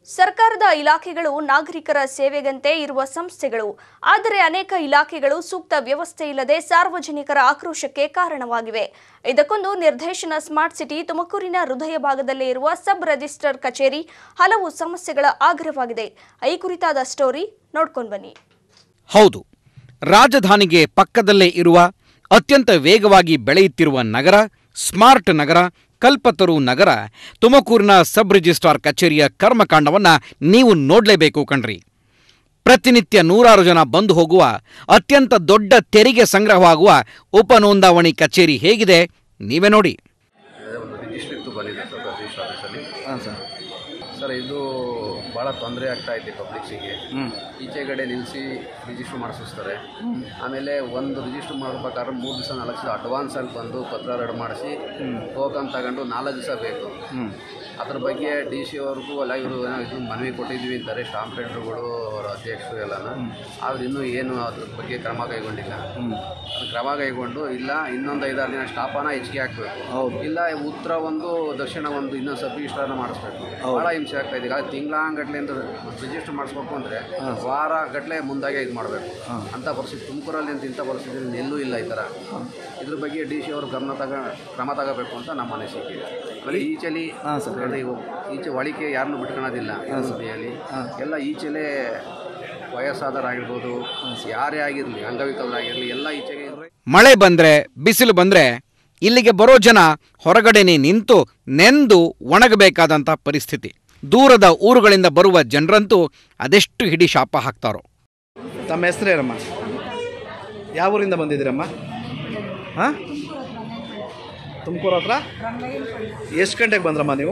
A: ಸರ್ಕಾರದ ಇಲಾಖೆಗಳು ನಾಗರಿಕರ ಸೇವೆಗಂತೆ ಇರುವ ಸಂಸ್ಥೆಗಳು ಆದರೆ ಅನೇಕ ಇಲಾಖೆಗಳು ಸೂಕ್ತ ವ್ಯವಸ್ಥೆ ಇಲ್ಲದೆ ಸಾರ್ವಜನಿಕರ ಆಕ್ರೋಶಕ್ಕೆ ಕಾರಣವಾಗಿವೆ ಇದಕ್ಕೊಂದು ನಿರ್ದೇಶನ ಸ್ಮಾರ್ಟ್ ಸಿಟಿ ತುಮಕೂರಿನ ಹೃದಯ ಭಾಗದಲ್ಲೇ ಇರುವ ಸಬ್ ರಿಜಿಸ್ಟರ್ ಕಚೇರಿ ಹಲವು ಸಮಸ್ಯೆಗಳ ಆಗ್ರಹವಾಗಿದೆ ಈ ಕುರಿತಾದ ಸ್ಟೋರಿ ನೋಡ್ಕೊಂಡು ಬನ್ನಿ
B: ಹೌದು ರಾಜಧಾನಿಗೆ ಪಕ್ಕದಲ್ಲೇ ಇರುವ ಅತ್ಯಂತ ವೇಗವಾಗಿ ಬೆಳೆಯುತ್ತಿರುವ ನಗರ ಸ್ಮಾರ್ಟ್ ನಗರ ಕಲ್ಪತರು ನಗರ ತುಮಕೂರಿನ ಸಬ್ ರಿಜಿಸ್ಟ್ರಾರ್ ಕಚೇರಿಯ ಕರ್ಮಕಾಂಡವನ್ನ ನೀವು ನೋಡಲೇಬೇಕು ಕಣ್ರಿ ಪ್ರತಿನಿತ್ಯ ನೂರಾರು ಜನ ಬಂದು ಹೋಗುವ ಅತ್ಯಂತ ದೊಡ್ಡ ತೆರಿಗೆ ಸಂಗ್ರಹವಾಗುವ ಉಪನೋಂದಾವಣಿ ಕಚೇರಿ ಹೇಗಿದೆ ನೀವೇ ನೋಡಿ
O: ಒಂದು ರಿಜಿಸ್ಟ್ರಿತ್ತು ಬಂದಿದೆ ಸರ್ ರಿಜಿಸ್ಟ್ರ್ ಆಫೀಸಲ್ಲಿ
P: ಹಾಂ ಸರ್
O: ಸರ್ ಇದು ಭಾಳ ತೊಂದರೆ ಆಗ್ತಾ ಇದೆ ಪಬ್ಲಿಕ್ಸಿಗೆ ಈಚೆಗಡೆ ನಿಲ್ಲಿಸಿ ರಿಜಿಸ್ಟ್ರ್ ಮಾಡಿಸ್ತಾರೆ ಆಮೇಲೆ ಒಂದು ರಿಜಿಸ್ಟ್ರ್ ಮಾಡ್ಬೇಕಾದ್ರೆ ಮೂರು ದಿವಸ ನಾಲ್ಕು ದಿವಸ ಅಡ್ವಾನ್ಸಲ್ಲಿ ಬಂದು ಪತ್ರ ರೆಡಿ ಮಾಡಿಸಿ ಟೋಕನ್ ತಗೊಂಡು ನಾಲ್ಕು ದಿವಸ ಬೇಕು ಅದ್ರ ಬಗ್ಗೆ ಡಿ ಸಿ ಅವ್ರಿಗೂ ಎಲ್ಲ ಇವರು ಏನೋ ಇದು ಮನವಿ ಕೊಟ್ಟಿದ್ವಿ ಅಂತಾರೆ ಸ್ಟಾಂಪ್ ರೆಡ್ರುಗಳು ಅವರ ಅಧ್ಯಕ್ಷರು ಎಲ್ಲನೂ ಆದ್ರೆ ಇನ್ನೂ ಏನು ಅದ್ರ ಬಗ್ಗೆ ಕ್ರಮ ಕೈಗೊಂಡಿಲ್ಲ ಅದು ಕ್ರಮ ಕೈಗೊಂಡು ಇಲ್ಲ ಇನ್ನೊಂದು ಐದಾರು ದಿನ ಸ್ಟಾಪನ ಹೆಚ್ಚಿಗೆ ಹಾಕಬೇಕು ಇಲ್ಲ ಉತ್ತರ ಒಂದು ದಕ್ಷಿಣ ಒಂದು ಇನ್ನೊಂದು ಸಬ್ ರಿಜಿಸ್ಟ್ರನ್ನ ಮಾಡಿಸ್ಬೇಕು ಭಾಳ ಹಿಂಸೆ ಆಗ್ತಾ ಇದೆ ಈಗ ತಿಂಗಳಾಂಗಟ್ಲೆಯಿಂದ ರಿಜಿಸ್ಟರ್ ಮಾಡಿಸ್ಬೇಕು ಅಂದರೆ ವಾರ ಗಟ್ಟಲೆ ಮುಂದಾಗೆ ಇದು ಮಾಡಬೇಕು ಅಂಥ ಪರಿಸ್ಥಿತಿ ತುಮಕೂರಲ್ಲಿ ಅಂತ ಇಂಥ ಪರಿಸ್ಥಿತಿ ಎಲ್ಲೂ ಇಲ್ಲ ಈ ಥರ ಇದ್ರ ಬಗ್ಗೆ ಡಿ ಸಿ ಅವರು ಗಮನ ತಗ ಕ್ರಮ ತಗೋಬೇಕು ಅಂತ ನಮ್ಮ ಅನಿಸಿಕೆ ಆಮೇಲೆ ಈಚೆಲಿ ಅಂದ್ರೆ ಇವು ಈಚೆ ಒಳಿಕೆ ಯಾರನ್ನೂ ಬಿಟ್ಕೊಳೋದಿಲ್ಲ ಸುದ್ದಿಯಲ್ಲಿ ಎಲ್ಲ ಈಚೆಲೇ ವಯಸ್ಸಾದವರಾಗಿರ್ಬೋದು ಯಾರೇ ಆಗಿರಲಿ ಅಂಗವಿಕಲರಾಗಿರಲಿ ಎಲ್ಲ ಈಚೆಗೆ
B: ಮಳೆ ಬಂದ್ರೆ ಬಿಸಿಲು ಬಂದ್ರೆ ಇಲ್ಲಿಗೆ ಬರೋ ಜನ ಹೊರಗಡೆನೆ ನಿಂತು ನೆಂದು ಒಣಗಬೇಕಾದಂಥ ಪರಿಸ್ಥಿತಿ ದೂರದ ಊರುಗಳಿಂದ ಬರುವ ಜನರಂತೂ ಅದೆಷ್ಟು ಹಿಡಿ ಶಾಪ ಹಾಕ್ತಾರೋ
P: ತಮ್ಮ ಹೆಸರೇನಮ್ಮ ಯಾವ ಊರಿಂದ ಬಂದಿದ್ದೀರಮ್ಮ ಹಾಂ ತುಮಕೂರು ಹತ್ರ ಎಷ್ಟು ಗಂಟೆಗೆ ಬಂದ್ರಮ್ಮ ನೀವು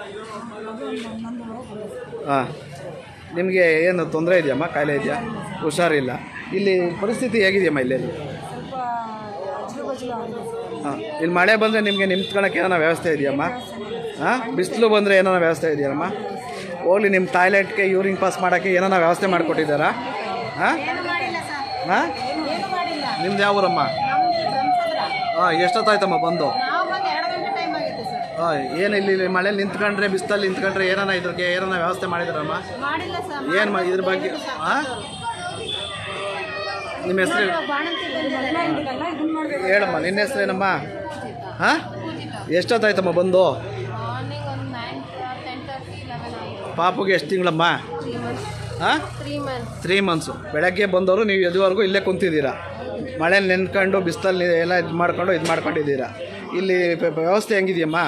P: ಹಾಂ ನಿಮಗೆ ಏನು ತೊಂದರೆ ಇದೆಯಮ್ಮ ಕಾಯಿಲೆ ಇದೆಯಾ ಹುಷಾರಿಲ್ಲ ಇಲ್ಲಿ ಪರಿಸ್ಥಿತಿ ಹೇಗಿದೆಯಮ್ಮ ಇಲ್ಲಿ ಹಾಂ ಇಲ್ಲಿ ಮಳೆ ಬಂದರೆ ನಿಮಗೆ ನಿಂತ್ಕೊಳಕ್ಕೆ ಏನಾರ ವ್ಯವಸ್ಥೆ ಇದೆಯಮ್ಮ ಹಾಂ ಬಿಸಿಲು ಬಂದರೆ ಏನಾರ ವ್ಯವಸ್ಥೆ ಇದೆಯಮ್ಮ ಹೋಗ್ಲಿ ನಿಮ್ಮ ಟಾಯ್ಲೆಟ್ಗೆ ಯೂರಿನ್ ಪಾಸ್ ಮಾಡೋಕ್ಕೆ ಏನಾರ ವ್ಯವಸ್ಥೆ ಮಾಡಿಕೊಟ್ಟಿದ್ದಾರಾ ಹಾಂ ಹಾಂ ನಿಮ್ದು ಯಾವ ಊರಮ್ಮ ಹಾಂ ಎಷ್ಟೊತ್ತಾಯ್ತಮ್ಮ ಬಂದು ಹಾಂ ಏನು ಇಲ್ಲಿ ಇಲ್ಲಿ ಮಳೇಲಿ ನಿಂತ್ಕೊಂಡ್ರೆ ಬಿಸ್ತಲ್ಲಿ ನಿಂತ್ಕೊಂಡ್ರೆ ಏನಾನ ಇದ್ರಿಗೆ ಏನಾನ ವ್ಯವಸ್ಥೆ ಮಾಡಿದಾರಮ್ಮ ಏನು ಮಾ ಇದ್ರ ಬಗ್ಗೆ ಹಾಂ ನಿಮ್ಮ ಹೆಸರು ಹೇಳಮ್ಮ ನಿನ್ನ ಹೆಸರೇನಮ್ಮ ಹಾಂ ಎಷ್ಟೊತ್ತಾಯ್ತಮ್ಮ ಬಂದು ಪಾಪುಗೆ ಎಷ್ಟು ತಿಂಗಳಮ್ಮ ಹಾಂ ತ್ರೀ ಮಂತ್ಸು ಬೆಳಗ್ಗೆ ಬಂದವರು ನೀವು ಎದುವರೆಗೂ ಇಲ್ಲೇ ಕುಂತಿದ್ದೀರಾ ಮಳೇಲಿ ನೆನ್ಕೊಂಡು ಬಿಸ್ತಲ್ಲಿ ಎಲ್ಲ ಇದು ಮಾಡ್ಕೊಂಡು ಇದು ಮಾಡ್ಕೊಂಡಿದ್ದೀರಾ ಇಲ್ಲಿ ಪ- ಪ- ವ್ಯವಸ್ಥೆ ಹೆಂಗಿದೆಯಮ್ಮ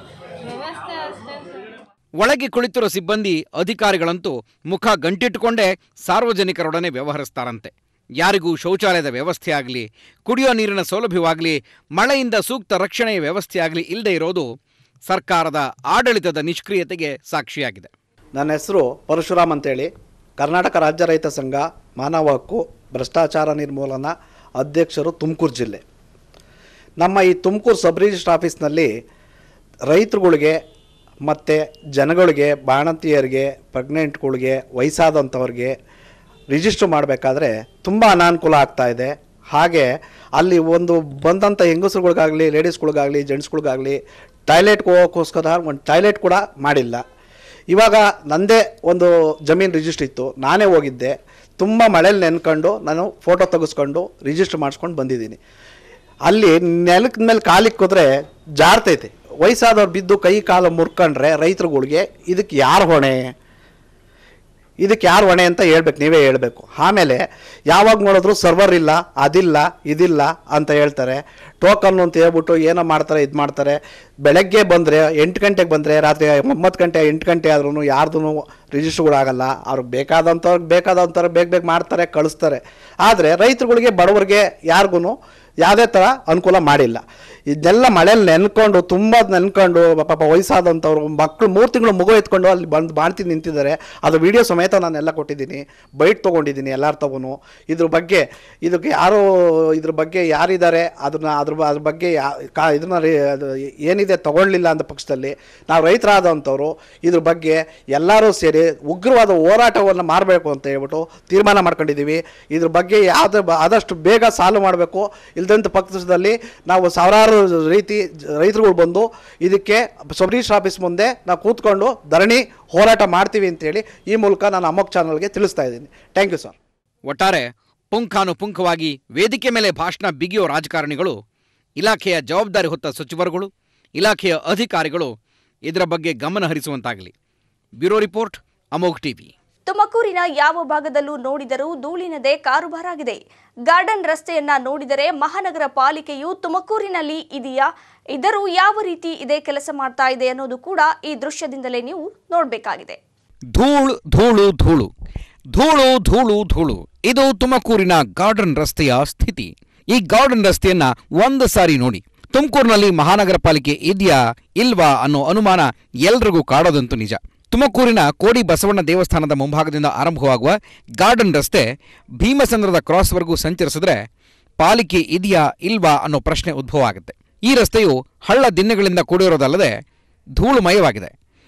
B: ಒಳಗೆ ಕುಳಿತಿರೋ ಸಿಬ್ಬಂದಿ ಅಧಿಕಾರಿಗಳಂತೂ ಮುಖ ಗಂಟಿಟ್ಟುಕೊಂಡೇ ಸಾರ್ವಜನಿಕರೊಡನೆ ವ್ಯವಹರಿಸ್ತಾರಂತೆ ಯಾರಿಗೂ ಶೌಚಾಲಯದ ವ್ಯವಸ್ಥೆ ಆಗಲಿ ಕುಡಿಯೋ ನೀರಿನ ಸೌಲಭ್ಯವಾಗಲಿ ಮಳೆಯಿಂದ ಸೂಕ್ತ ರಕ್ಷಣೆಯ ವ್ಯವಸ್ಥೆ ಆಗಲಿ ಇಲ್ಲದೆ ಇರೋದು ಸರ್ಕಾರದ ಆಡಳಿತದ ನಿಷ್ಕ್ರಿಯತೆಗೆ ಸಾಕ್ಷಿಯಾಗಿದೆ
P: ನನ್ನ ಹೆಸರು ಪರಶುರಾಮ್ ಅಂತೇಳಿ ಕರ್ನಾಟಕ ರಾಜ್ಯ ರೈತ ಸಂಘ ಮಾನವ ಹಕ್ಕು ಭ್ರಷ್ಟಾಚಾರ ನಿರ್ಮೂಲನಾ ಅಧ್ಯಕ್ಷರು ತುಮಕೂರು ಜಿಲ್ಲೆ ನಮ್ಮ ಈ ತುಮಕೂರು ಸಬ್ ರಿಜಿಸ್ಟ್ರ್ ಆಫೀಸ್ನಲ್ಲಿ ರೈತರುಗಳಿಗೆ ಮತ್ತು ಜನಗಳಿಗೆ ಬಾಣಂತಿಯರಿಗೆ ಪ್ರೆಗ್ನೆಂಟ್ಗಳಿಗೆ ವಯಸ್ಸಾದಂಥವ್ರಿಗೆ ರಿಜಿಸ್ಟ್ರ್ ಮಾಡಬೇಕಾದ್ರೆ ತುಂಬ ಅನಾನುಕೂಲ ಆಗ್ತಾ ಇದೆ ಹಾಗೆ ಅಲ್ಲಿ ಒಂದು ಬಂದಂಥ ಹೆಂಗಸರುಗಳಿಗಾಗಲಿ ಲೇಡೀಸ್ಗಳಿಗಾಗಲಿ ಜೆಂಟ್ಸ್ಗಳಿಗಾಗಲಿ ಟಾಯ್ಲೆಟ್ಗೆ ಹೋಗೋಕ್ಕೋಸ್ಕರ ಒಂದು ಟಾಯ್ಲೆಟ್ ಕೂಡ ಮಾಡಿಲ್ಲ ಇವಾಗ ನಂದೇ ಒಂದು ಜಮೀನು ರಿಜಿಸ್ಟ್ರ್ ಇತ್ತು ನಾನೇ ಹೋಗಿದ್ದೆ ತುಂಬ ಮಳೇಲಿ ನೆನ್ಕೊಂಡು ನಾನು ಫೋಟೋ ತೆಗೆಸ್ಕೊಂಡು ರಿಜಿಸ್ಟ್ರ್ ಮಾಡಿಸ್ಕೊಂಡು ಬಂದಿದ್ದೀನಿ ಅಲ್ಲಿ ನೆಲದ ಮೇಲೆ ಕಾಲಿಕ್ಕಿದ್ರೆ ಜಾರ್ತೈತೆ ವಯಸ್ಸಾದವ್ರು ಬಿದ್ದು ಕೈ ಕಾಲು ಮುರ್ಕೊಂಡ್ರೆ ರೈತರುಗಳಿಗೆ ಇದಕ್ಕೆ ಯಾರು ಹೊಣೆ ಇದಕ್ಕೆ ಯಾರು ಹೊಣೆ ಅಂತ ಹೇಳ್ಬೇಕು ನೀವೇ ಹೇಳ್ಬೇಕು ಆಮೇಲೆ ಯಾವಾಗ ನೋಡಿದ್ರು ಸರ್ವರ್ ಇಲ್ಲ ಅದಿಲ್ಲ ಇದಿಲ್ಲ ಅಂತ ಹೇಳ್ತಾರೆ ಟೋಕನ್ ಅಂತ ಹೇಳ್ಬಿಟ್ಟು ಏನೋ ಮಾಡ್ತಾರೆ ಇದು ಮಾಡ್ತಾರೆ ಬೆಳಗ್ಗೆ ಬಂದರೆ ಎಂಟು ಗಂಟೆಗೆ ಬಂದರೆ ರಾತ್ರಿ ಒಂಬತ್ತು ಗಂಟೆ ಎಂಟು ಗಂಟೆ ಆದ್ರೂ ಯಾರ್ದು ರಿಜಿಸ್ಟ್ರುಗಳಾಗಲ್ಲ ಅವ್ರಿಗೆ ಬೇಕಾದಂಥವ್ರಿಗೆ ಬೇಕಾದಂಥವ್ರು ಬೇಗ ಬೇಗ ಮಾಡ್ತಾರೆ ಕಳಿಸ್ತಾರೆ ಆದರೆ ರೈತರುಗಳಿಗೆ ಬಡವರಿಗೆ ಯಾರಿಗೂ ಯಾವುದೇ ಥರ ಅನುಕೂಲ ಮಾಡಿಲ್ಲ ಇದನ್ನೆಲ್ಲ ಮಳೇಲಿ ನೆನ್ಕೊಂಡು ತುಂಬ ನೆನ್ಕೊಂಡು ಪಾಪ ವಯಸ್ಸಾದಂಥವ್ರು ಮಕ್ಕಳು ಮೂರು ತಿಂಗಳು ಮಗು ಎತ್ಕೊಂಡು ಅಲ್ಲಿ ಬಂದು ಬಾಣ್ತಿ ನಿಂತಿದ್ದಾರೆ ಅದು ವಿಡಿಯೋ ಸಮೇತ ನಾನೆಲ್ಲ ಕೊಟ್ಟಿದ್ದೀನಿ ಬೈಟ್ ತೊಗೊಂಡಿದ್ದೀನಿ ಎಲ್ಲರ ತಗೂ ಇದ್ರ ಬಗ್ಗೆ ಇದಕ್ಕೆ ಯಾರು ಇದ್ರ ಬಗ್ಗೆ ಯಾರಿದ್ದಾರೆ ಅದನ್ನ ಅದ್ರ ಬ- ಅದ್ರ ಬಗ್ಗೆ ಯಾ ಕಾ ಇದನ್ನ ರೇ- ಅದು ಏನಿದೆ ತಗೊಳ್ಳಿಲ್ಲ ಅಂತ ಪಕ್ಷದಲ್ಲಿ ನಾವು ರೈತರಾದಂಥವ್ರು ಇದ್ರ ಬಗ್ಗೆ ಎಲ್ಲರೂ ಸೇರಿ ಉಗ್ರವಾದ ಹೋರಾಟವನ್ನು ಮಾಡಬೇಕು ಅಂತ ಹೇಳ್ಬಿಟ್ಟು ತೀರ್ಮಾನ ಮಾಡ್ಕೊಂಡಿದ್ದೀವಿ ಇದ್ರ ಬಗ್ಗೆ ಯಾವುದೇ ಆದಷ್ಟು ಬೇಗ ಸಾಲ್ವ್ ಮಾಡಬೇಕು ಇಲ್ದಂಥ ಪಕ್ಷದಲ್ಲಿ ನಾವು ಸಾವಿರಾರು ಹಲವಾರು ರೀತಿ ಜ- ರೈತರುಗಳು ಬಂದು ಇದಕ್ಕೆ ಸಬ್ ರಿಜಿಸ್ಟರ್ ಆಫೀಸ್ ಮುಂದೆ ನಾವು ಕೂತ್ಕೊಂಡು ಧರಣಿ ಹೋರಾಟ ಮಾಡ್ತೀವಿ ಅಂತೇಳಿ ಈ ಮೂಲಕ ನಾನು ಅಮೋಕ್ ಚಾನಲ್ಗೆ ತಿಳಿಸ್ತಾ ಇದ್ದೀನಿ ಥ್ಯಾಂಕ್ ಯು ಸರ್
B: ಒಟ್ಟಾರೆ ಪುಂಖಾನುಪುಂಖವಾಗಿ ವೇದಿಕೆ ಮೇಲೆ ಭಾಷಣ ಬಿಗಿಯೋ ರಾಜಕಾರಣಿಗಳು ಇಲಾಖೆಯ ಜವಾಬ್ದಾರಿ ಹೊತ್ತ ಸಚಿವರುಗಳು ಇಲಾಖೆಯ ಅಧಿಕಾರಿಗಳು ಇದರ ಬಗ್ಗೆ ಗಮನ ಹರಿಸುವಂತಾಗಲಿ ಬ್ಯೂರೋ ರಿಪೋರ್ಟ್ ಅಮೋಘ್ ಟಿವಿ
A: ತುಮಕೂರಿನ ಯಾವ ಭಾಗದಲ್ಲೂ ನೋಡಿದರೂ ಧೂಳಿನದೇ ಕಾರುಬಾರಾಗಿದೆ ಗಾರ್ಡನ್ ರಸ್ತೆಯನ್ನ ನೋಡಿದರೆ ಮಹಾನಗರ ಪಾಲಿಕೆಯು ತುಮಕೂರಿನಲ್ಲಿ ಇದೆಯಾ ಇದರೂ ಯಾವ ರೀತಿ ಇದೇ ಕೆಲಸ ಮಾಡ್ತಾ ಇದೆ ಅನ್ನೋದು ಕೂಡ ಈ ದೃಶ್ಯದಿಂದಲೇ ನೀವು ನೋಡಬೇಕಾಗಿದೆ
B: ಧೂಳು ಧೂಳು ಧೂಳು ಧೂಳು ಧೂಳು ಧೂಳು ಇದು ತುಮಕೂರಿನ ಗಾರ್ಡನ್ ರಸ್ತೆಯ ಸ್ಥಿತಿ ಈ ಗಾರ್ಡನ್ ರಸ್ತೆಯನ್ನ ಒಂದು ಸಾರಿ ನೋಡಿ ತುಮಕೂರಿನಲ್ಲಿ ಮಹಾನಗರ ಪಾಲಿಕೆ ಇದೆಯಾ ಇಲ್ವಾ ಅನ್ನೋ ಅನುಮಾನ ಎಲ್ರಿಗೂ ಕಾಡೋದಂತೂ ನಿಜ ತುಮಕೂರಿನ ಕೋಡಿ ಬಸವಣ್ಣ ದೇವಸ್ಥಾನದ ಮುಂಭಾಗದಿಂದ ಆರಂಭವಾಗುವ ಗಾರ್ಡನ್ ರಸ್ತೆ ಭೀಮಸಂದ್ರದ ಕ್ರಾಸ್ವರೆಗೂ ಸಂಚರಿಸಿದ್ರೆ ಪಾಲಿಕೆ ಇದೆಯಾ ಇಲ್ವಾ ಅನ್ನೋ ಪ್ರಶ್ನೆ ಉದ್ಭವ ಆಗುತ್ತೆ ಈ ರಸ್ತೆಯು ಹಳ್ಳ ದಿಣ್ಣೆಗಳಿಂದ ಕೂಡಿರೋದಲ್ಲದೆ ಧೂಳುಮಯವಾಗಿದೆ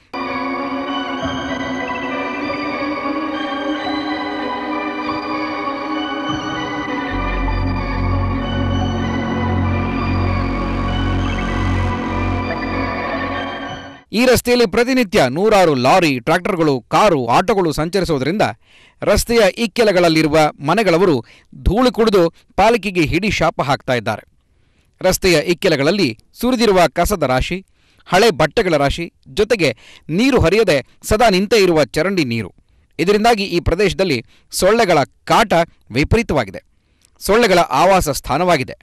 B: ಈ ರಸ್ತೆಯಲ್ಲಿ ಪ್ರತಿನಿತ್ಯ ನೂರಾರು ಲಾರಿ ಟ್ರ್ಯಾಕ್ಟರ್ಗಳು ಕಾರು ಆಟೋಗಳು ಸಂಚರಿಸುವುದರಿಂದ ರಸ್ತೆಯ ಇಕ್ಕೆಲಗಳಲ್ಲಿರುವ ಮನೆಗಳವರು ಧೂಳು ಕುಡಿದು ಪಾಲಿಕೆಗೆ ಹಿಡಿ ಶಾಪ ಹಾಕ್ತಾ ಇದ್ದಾರೆ ರಸ್ತೆಯ ಇಕ್ಕೆಲಗಳಲ್ಲಿ ಸುರಿದಿರುವ ಕಸದ ರಾಶಿ ಹಳೆ ಬಟ್ಟೆಗಳ ರಾಶಿ ಜೊತೆಗೆ ನೀರು ಹರಿಯದೆ ಸದಾ ನಿಂತೇ ಇರುವ ಚರಂಡಿ ನೀರು ಇದರಿಂದಾಗಿ ಈ ಪ್ರದೇಶದಲ್ಲಿ ಸೊಳ್ಳೆಗಳ ಕಾಟ ವಿಪರೀತವಾಗಿದೆ ಸೊಳ್ಳೆಗಳ ಆವಾಸ ಸ್ಥಾನವಾಗಿದೆ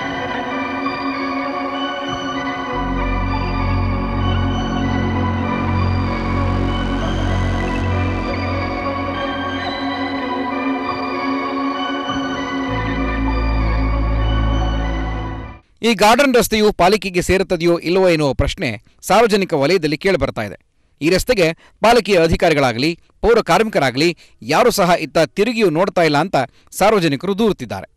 B: ಈ ಗಾರ್ಡನ್ ರಸ್ತೆಯು ಪಾಲಿಕೆಗೆ ಸೇರುತ್ತದೆಯೋ ಇಲ್ಲವೋ ಎನ್ನುವ ಪ್ರಶ್ನೆ ಸಾರ್ವಜನಿಕ ವಲಯದಲ್ಲಿ ಕೇಳಿಬರ್ತಾ ಇದೆ ಈ ರಸ್ತೆಗೆ ಪಾಲಿಕೆಯ ಅಧಿಕಾರಿಗಳಾಗಲಿ ಪೌರ ಕಾರ್ಮಿಕರಾಗಲಿ ಯಾರೂ ಸಹ ಇತ್ತ ತಿರುಗಿಯೂ ನೋಡ್ತಾ ಇಲ್ಲ ಅಂತ ಸಾರ್ವಜನಿಕರು ದೂರುತ್ತಿದ್ದಾರೆ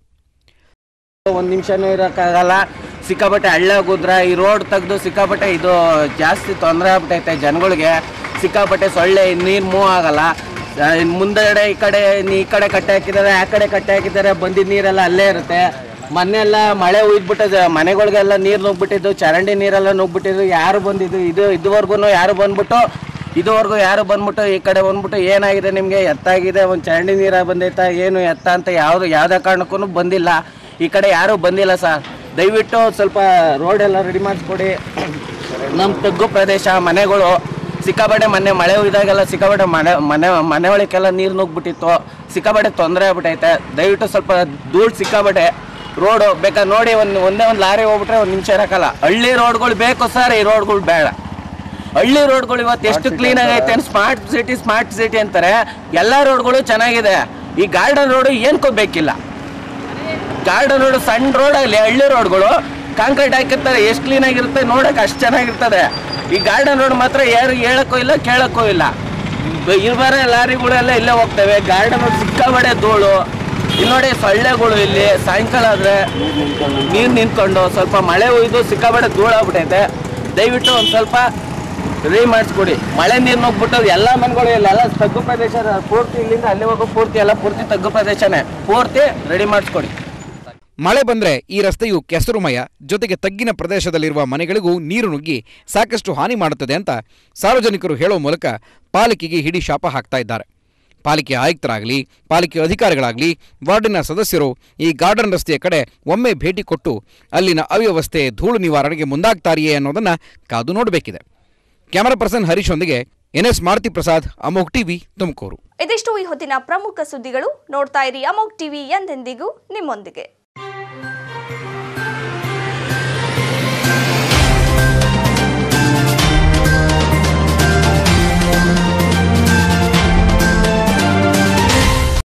Q: ಒಂದು ನಿಮಿಷನೂ ಇರೋಕ್ಕಾಗಲ್ಲ ಸಿಕ್ಕಾಪಟ್ಟೆ ಹಳ್ಳ ಗುದ್ರ ಈ ರೋಡ್ ತೆಗೆದು ಸಿಕ್ಕಾಪಟ್ಟೆ ಇದು ಜಾಸ್ತಿ ತೊಂದರೆ ಆಗ್ಬಿಟ್ಟೈತೆ ಜನಗಳಿಗೆ ಸಿಕ್ಕಾಪಟ್ಟೆ ಸೊಳ್ಳೆ ನೀರು ಮೂವ್ ಆಗಲ್ಲ ಆ, ಇನ್ ಮುಂದಗಡೆ ಈ ಕಡೆ ಈ ಕಡೆ ಕಟ್ಟೆ ಹಾಕಿದ್ದಾರೆ ಆ ಕಡೆ ಕಟ್ಟೆ ಹಾಕಿದ್ದಾರೆ ಬಂದಿದ್ದ ನೀರೆಲ್ಲ ಅಲ್ಲೇ ಇರುತ್ತೆ ಮೊನ್ನೆಲ್ಲ ಮಳೆ ಉಯ್ದ್ಬಿಟ್ಟದ ಮನೆಗಳಿಗೆಲ್ಲ ನೀರು ನುಗ್ಬಿಟ್ಟಿದ್ದು ಚರಂಡಿ ನೀರೆಲ್ಲ ನುಗ್ಬಿಟ್ಟಿದ್ದು ಯಾರು ಬಂದಿದ್ದು ಇದು ಇದುವರೆಗೂ ಯಾರು ಬಂದ್ಬಿಟ್ಟು ಇದುವರೆಗೂ ಯಾರು ಬಂದ್ಬಿಟ್ಟು ಈ ಕಡೆ ಬಂದ್ಬಿಟ್ಟು ಏನಾಗಿದೆ ನಿಮಗೆ ಎತ್ತಾಗಿದೆ ಒಂದು ಚರಂಡಿ ನೀರ ಬಂದೈತಾ ಏನು ಎತ್ತ ಅಂತ ಯಾವುದು ಯಾವುದೇ ಕಾರಣಕ್ಕೂ ಬಂದಿಲ್ಲ ಈ ಕಡೆ ಯಾರೂ ಬಂದಿಲ್ಲ ಸರ್ ದಯವಿಟ್ಟು ಸ್ವಲ್ಪ ರೋಡ್ ಎಲ್ಲ ರೆಡಿ ಮಾಡಿಸ್ಕೊಡಿ ನಮ್ಮ ತಗ್ಗು ಪ್ರದೇಶ ಮನೆಗಳು ಸಿಕ್ಕಾಪಟ್ಟೆ ಮೊನ್ನೆ ಮಳೆ ಇದಾಗೆಲ್ಲ ಸಿಕ್ಕಾಪಟ್ಟೆ ಮನೆ ಮನೆ ಮನೆ ಒಳಗೆಲ್ಲ ನೀರು ನುಗ್ಬಿಟ್ಟಿತ್ತು ಸಿಕ್ಕಾಪಟ್ಟೆ ತೊಂದರೆ ಆಗ್ಬಿಟ್ಟೈತೆ ದಯವಿಟ್ಟು ಸ್ವಲ್ಪ ಧೂಳು ಸಿಕ್ಕಾಪಟ್ಟೆ ರೋಡು ಬೇಕಾದ್ರೆ ನೋಡಿ ಒಂದು ಒಂದೇ ಒಂದು ಲಾರಿ ಹೋಗ್ಬಿಟ್ರೆ ಒಂದು ನಿಮಿಷ ಇರೋಕ್ಕಲ್ಲ ಹಳ್ಳಿ ರೋಡ್ಗಳು ಬೇಕು ಸರ್ ಈ ರೋಡ್ಗಳು ಬೇಡ ಹಳ್ಳಿ ರೋಡ್ಗಳು ಇವತ್ತು ಎಷ್ಟು ಕ್ಲೀನ್ ಆಗೈತೆ ಸ್ಮಾರ್ಟ್ ಸಿಟಿ ಸ್ಮಾರ್ಟ್ ಸಿಟಿ ಅಂತಾರೆ ಎಲ್ಲ ರೋಡ್ಗಳು ಚೆನ್ನಾಗಿದೆ ಈ ಗಾರ್ಡನ್ ರೋಡು ಏನ್ಕೋ ಬೇಕಿಲ್ಲ ಗಾರ್ಡನ್ ರೋಡ್ ಸಣ್ಣ ರೋಡ್ ಆಗಲಿ ಹಳ್ಳಿ ರೋಡ್ಗಳು ಕಾಂಕ್ರೀಟ್ ಹಾಕಿರ್ತಾರೆ ಎಷ್ಟು ಕ್ಲೀನ್ ಆಗಿರುತ್ತೆ ನೋಡಕ್ಕೆ ಅಷ್ಟು ಚೆನ್ನಾಗಿರ್ತದೆ ಈ ಗಾರ್ಡನ್ ರೋಡ್ ಮಾತ್ರ ಯಾರು ಹೇಳಕ್ಕೂ ಇಲ್ಲ ಕೇಳಕ್ಕೂ ಇಲ್ಲ ಇರ್ಬಾರ ಲಾರಿಗಳೆಲ್ಲ ಇಲ್ಲೇ ಹೋಗ್ತವೆ ಗಾರ್ಡನ್ ರೋಡ್ ಸಿಕ್ಕಾಬಡೆ ಧೂಳು ಇಲ್ಲಿ ನೋಡಿ ಸೊಳ್ಳೆಗಳು ಇಲ್ಲಿ ಸಾಯಂಕಾಲ ಆದರೆ ನೀರು ನಿಂತ್ಕೊಂಡು ಸ್ವಲ್ಪ ಮಳೆ ಒಯ್ದು ಸಿಕ್ಕಾಬಡೆ ಧೂಳಾಗ್ಬಿಟ್ಟೈತೆ ದಯವಿಟ್ಟು ಒಂದು ಸ್ವಲ್ಪ ರೆಡಿ ಮಾಡಿಸ್ಕೊಡಿ ಮಳೆ ನೀರು ನುಗ್ಬಿಟ್ಟು ಎಲ್ಲ ಮನೆಗಳು ಇಲ್ಲ ಎಲ್ಲ ತಗ್ಗು ಪ್ರದೇಶ ಪೂರ್ತಿ ಇಲ್ಲಿಂದ ಅಲ್ಲಿ ಹೋಗೋ ಪೂರ್ತಿ ಎಲ್ಲ ಪೂರ್ತಿ ತಗ್ಗು ಪ್ರದೇಶನೇ ಪೂರ್ತಿ ರೆಡಿ ಮಾಡಿಸ್ಕೊಡಿ
B: ಮಳೆ ಬಂದ್ರೆ ಈ ರಸ್ತೆಯು ಕೆಸರುಮಯ ಜೊತೆಗೆ ತಗ್ಗಿನ ಪ್ರದೇಶದಲ್ಲಿರುವ ಮನೆಗಳಿಗೂ ನೀರು ನುಗ್ಗಿ ಸಾಕಷ್ಟು ಹಾನಿ ಮಾಡುತ್ತದೆ ಅಂತ ಸಾರ್ವಜನಿಕರು ಹೇಳುವ ಮೂಲಕ ಪಾಲಿಕೆಗೆ ಹಿಡಿ ಶಾಪ ಹಾಕ್ತಾ ಇದ್ದಾರೆ ಪಾಲಿಕೆ ಆಯುಕ್ತರಾಗಲಿ ಪಾಲಿಕೆ ಅಧಿಕಾರಿಗಳಾಗಲಿ ವಾರ್ಡಿನ ಸದಸ್ಯರು ಈ ಗಾರ್ಡನ್ ರಸ್ತೆಯ ಕಡೆ ಒಮ್ಮೆ ಭೇಟಿ ಕೊಟ್ಟು ಅಲ್ಲಿನ ಅವ್ಯವಸ್ಥೆ ಧೂಳು ನಿವಾರಣೆಗೆ ಮುಂದಾಗ್ತಾರಿಯೇ ಅನ್ನೋದನ್ನ ಕಾದು ನೋಡಬೇಕಿದೆ camera person Harish NS Maruti Prasad Amogh TV Tumakuru
A: ಇದಿಷ್ಟು ಈ ಹೊತ್ತಿನ ಪ್ರಮುಖ ಸುದ್ದಿಗಳು ನೋಡ್ತಾ ಇರಿ ಅಮೋಕ್ ಟಿವಿ ಎಂದೆಂದಿಗೂ ನಿಮ್ಮೊಂದಿಗೆ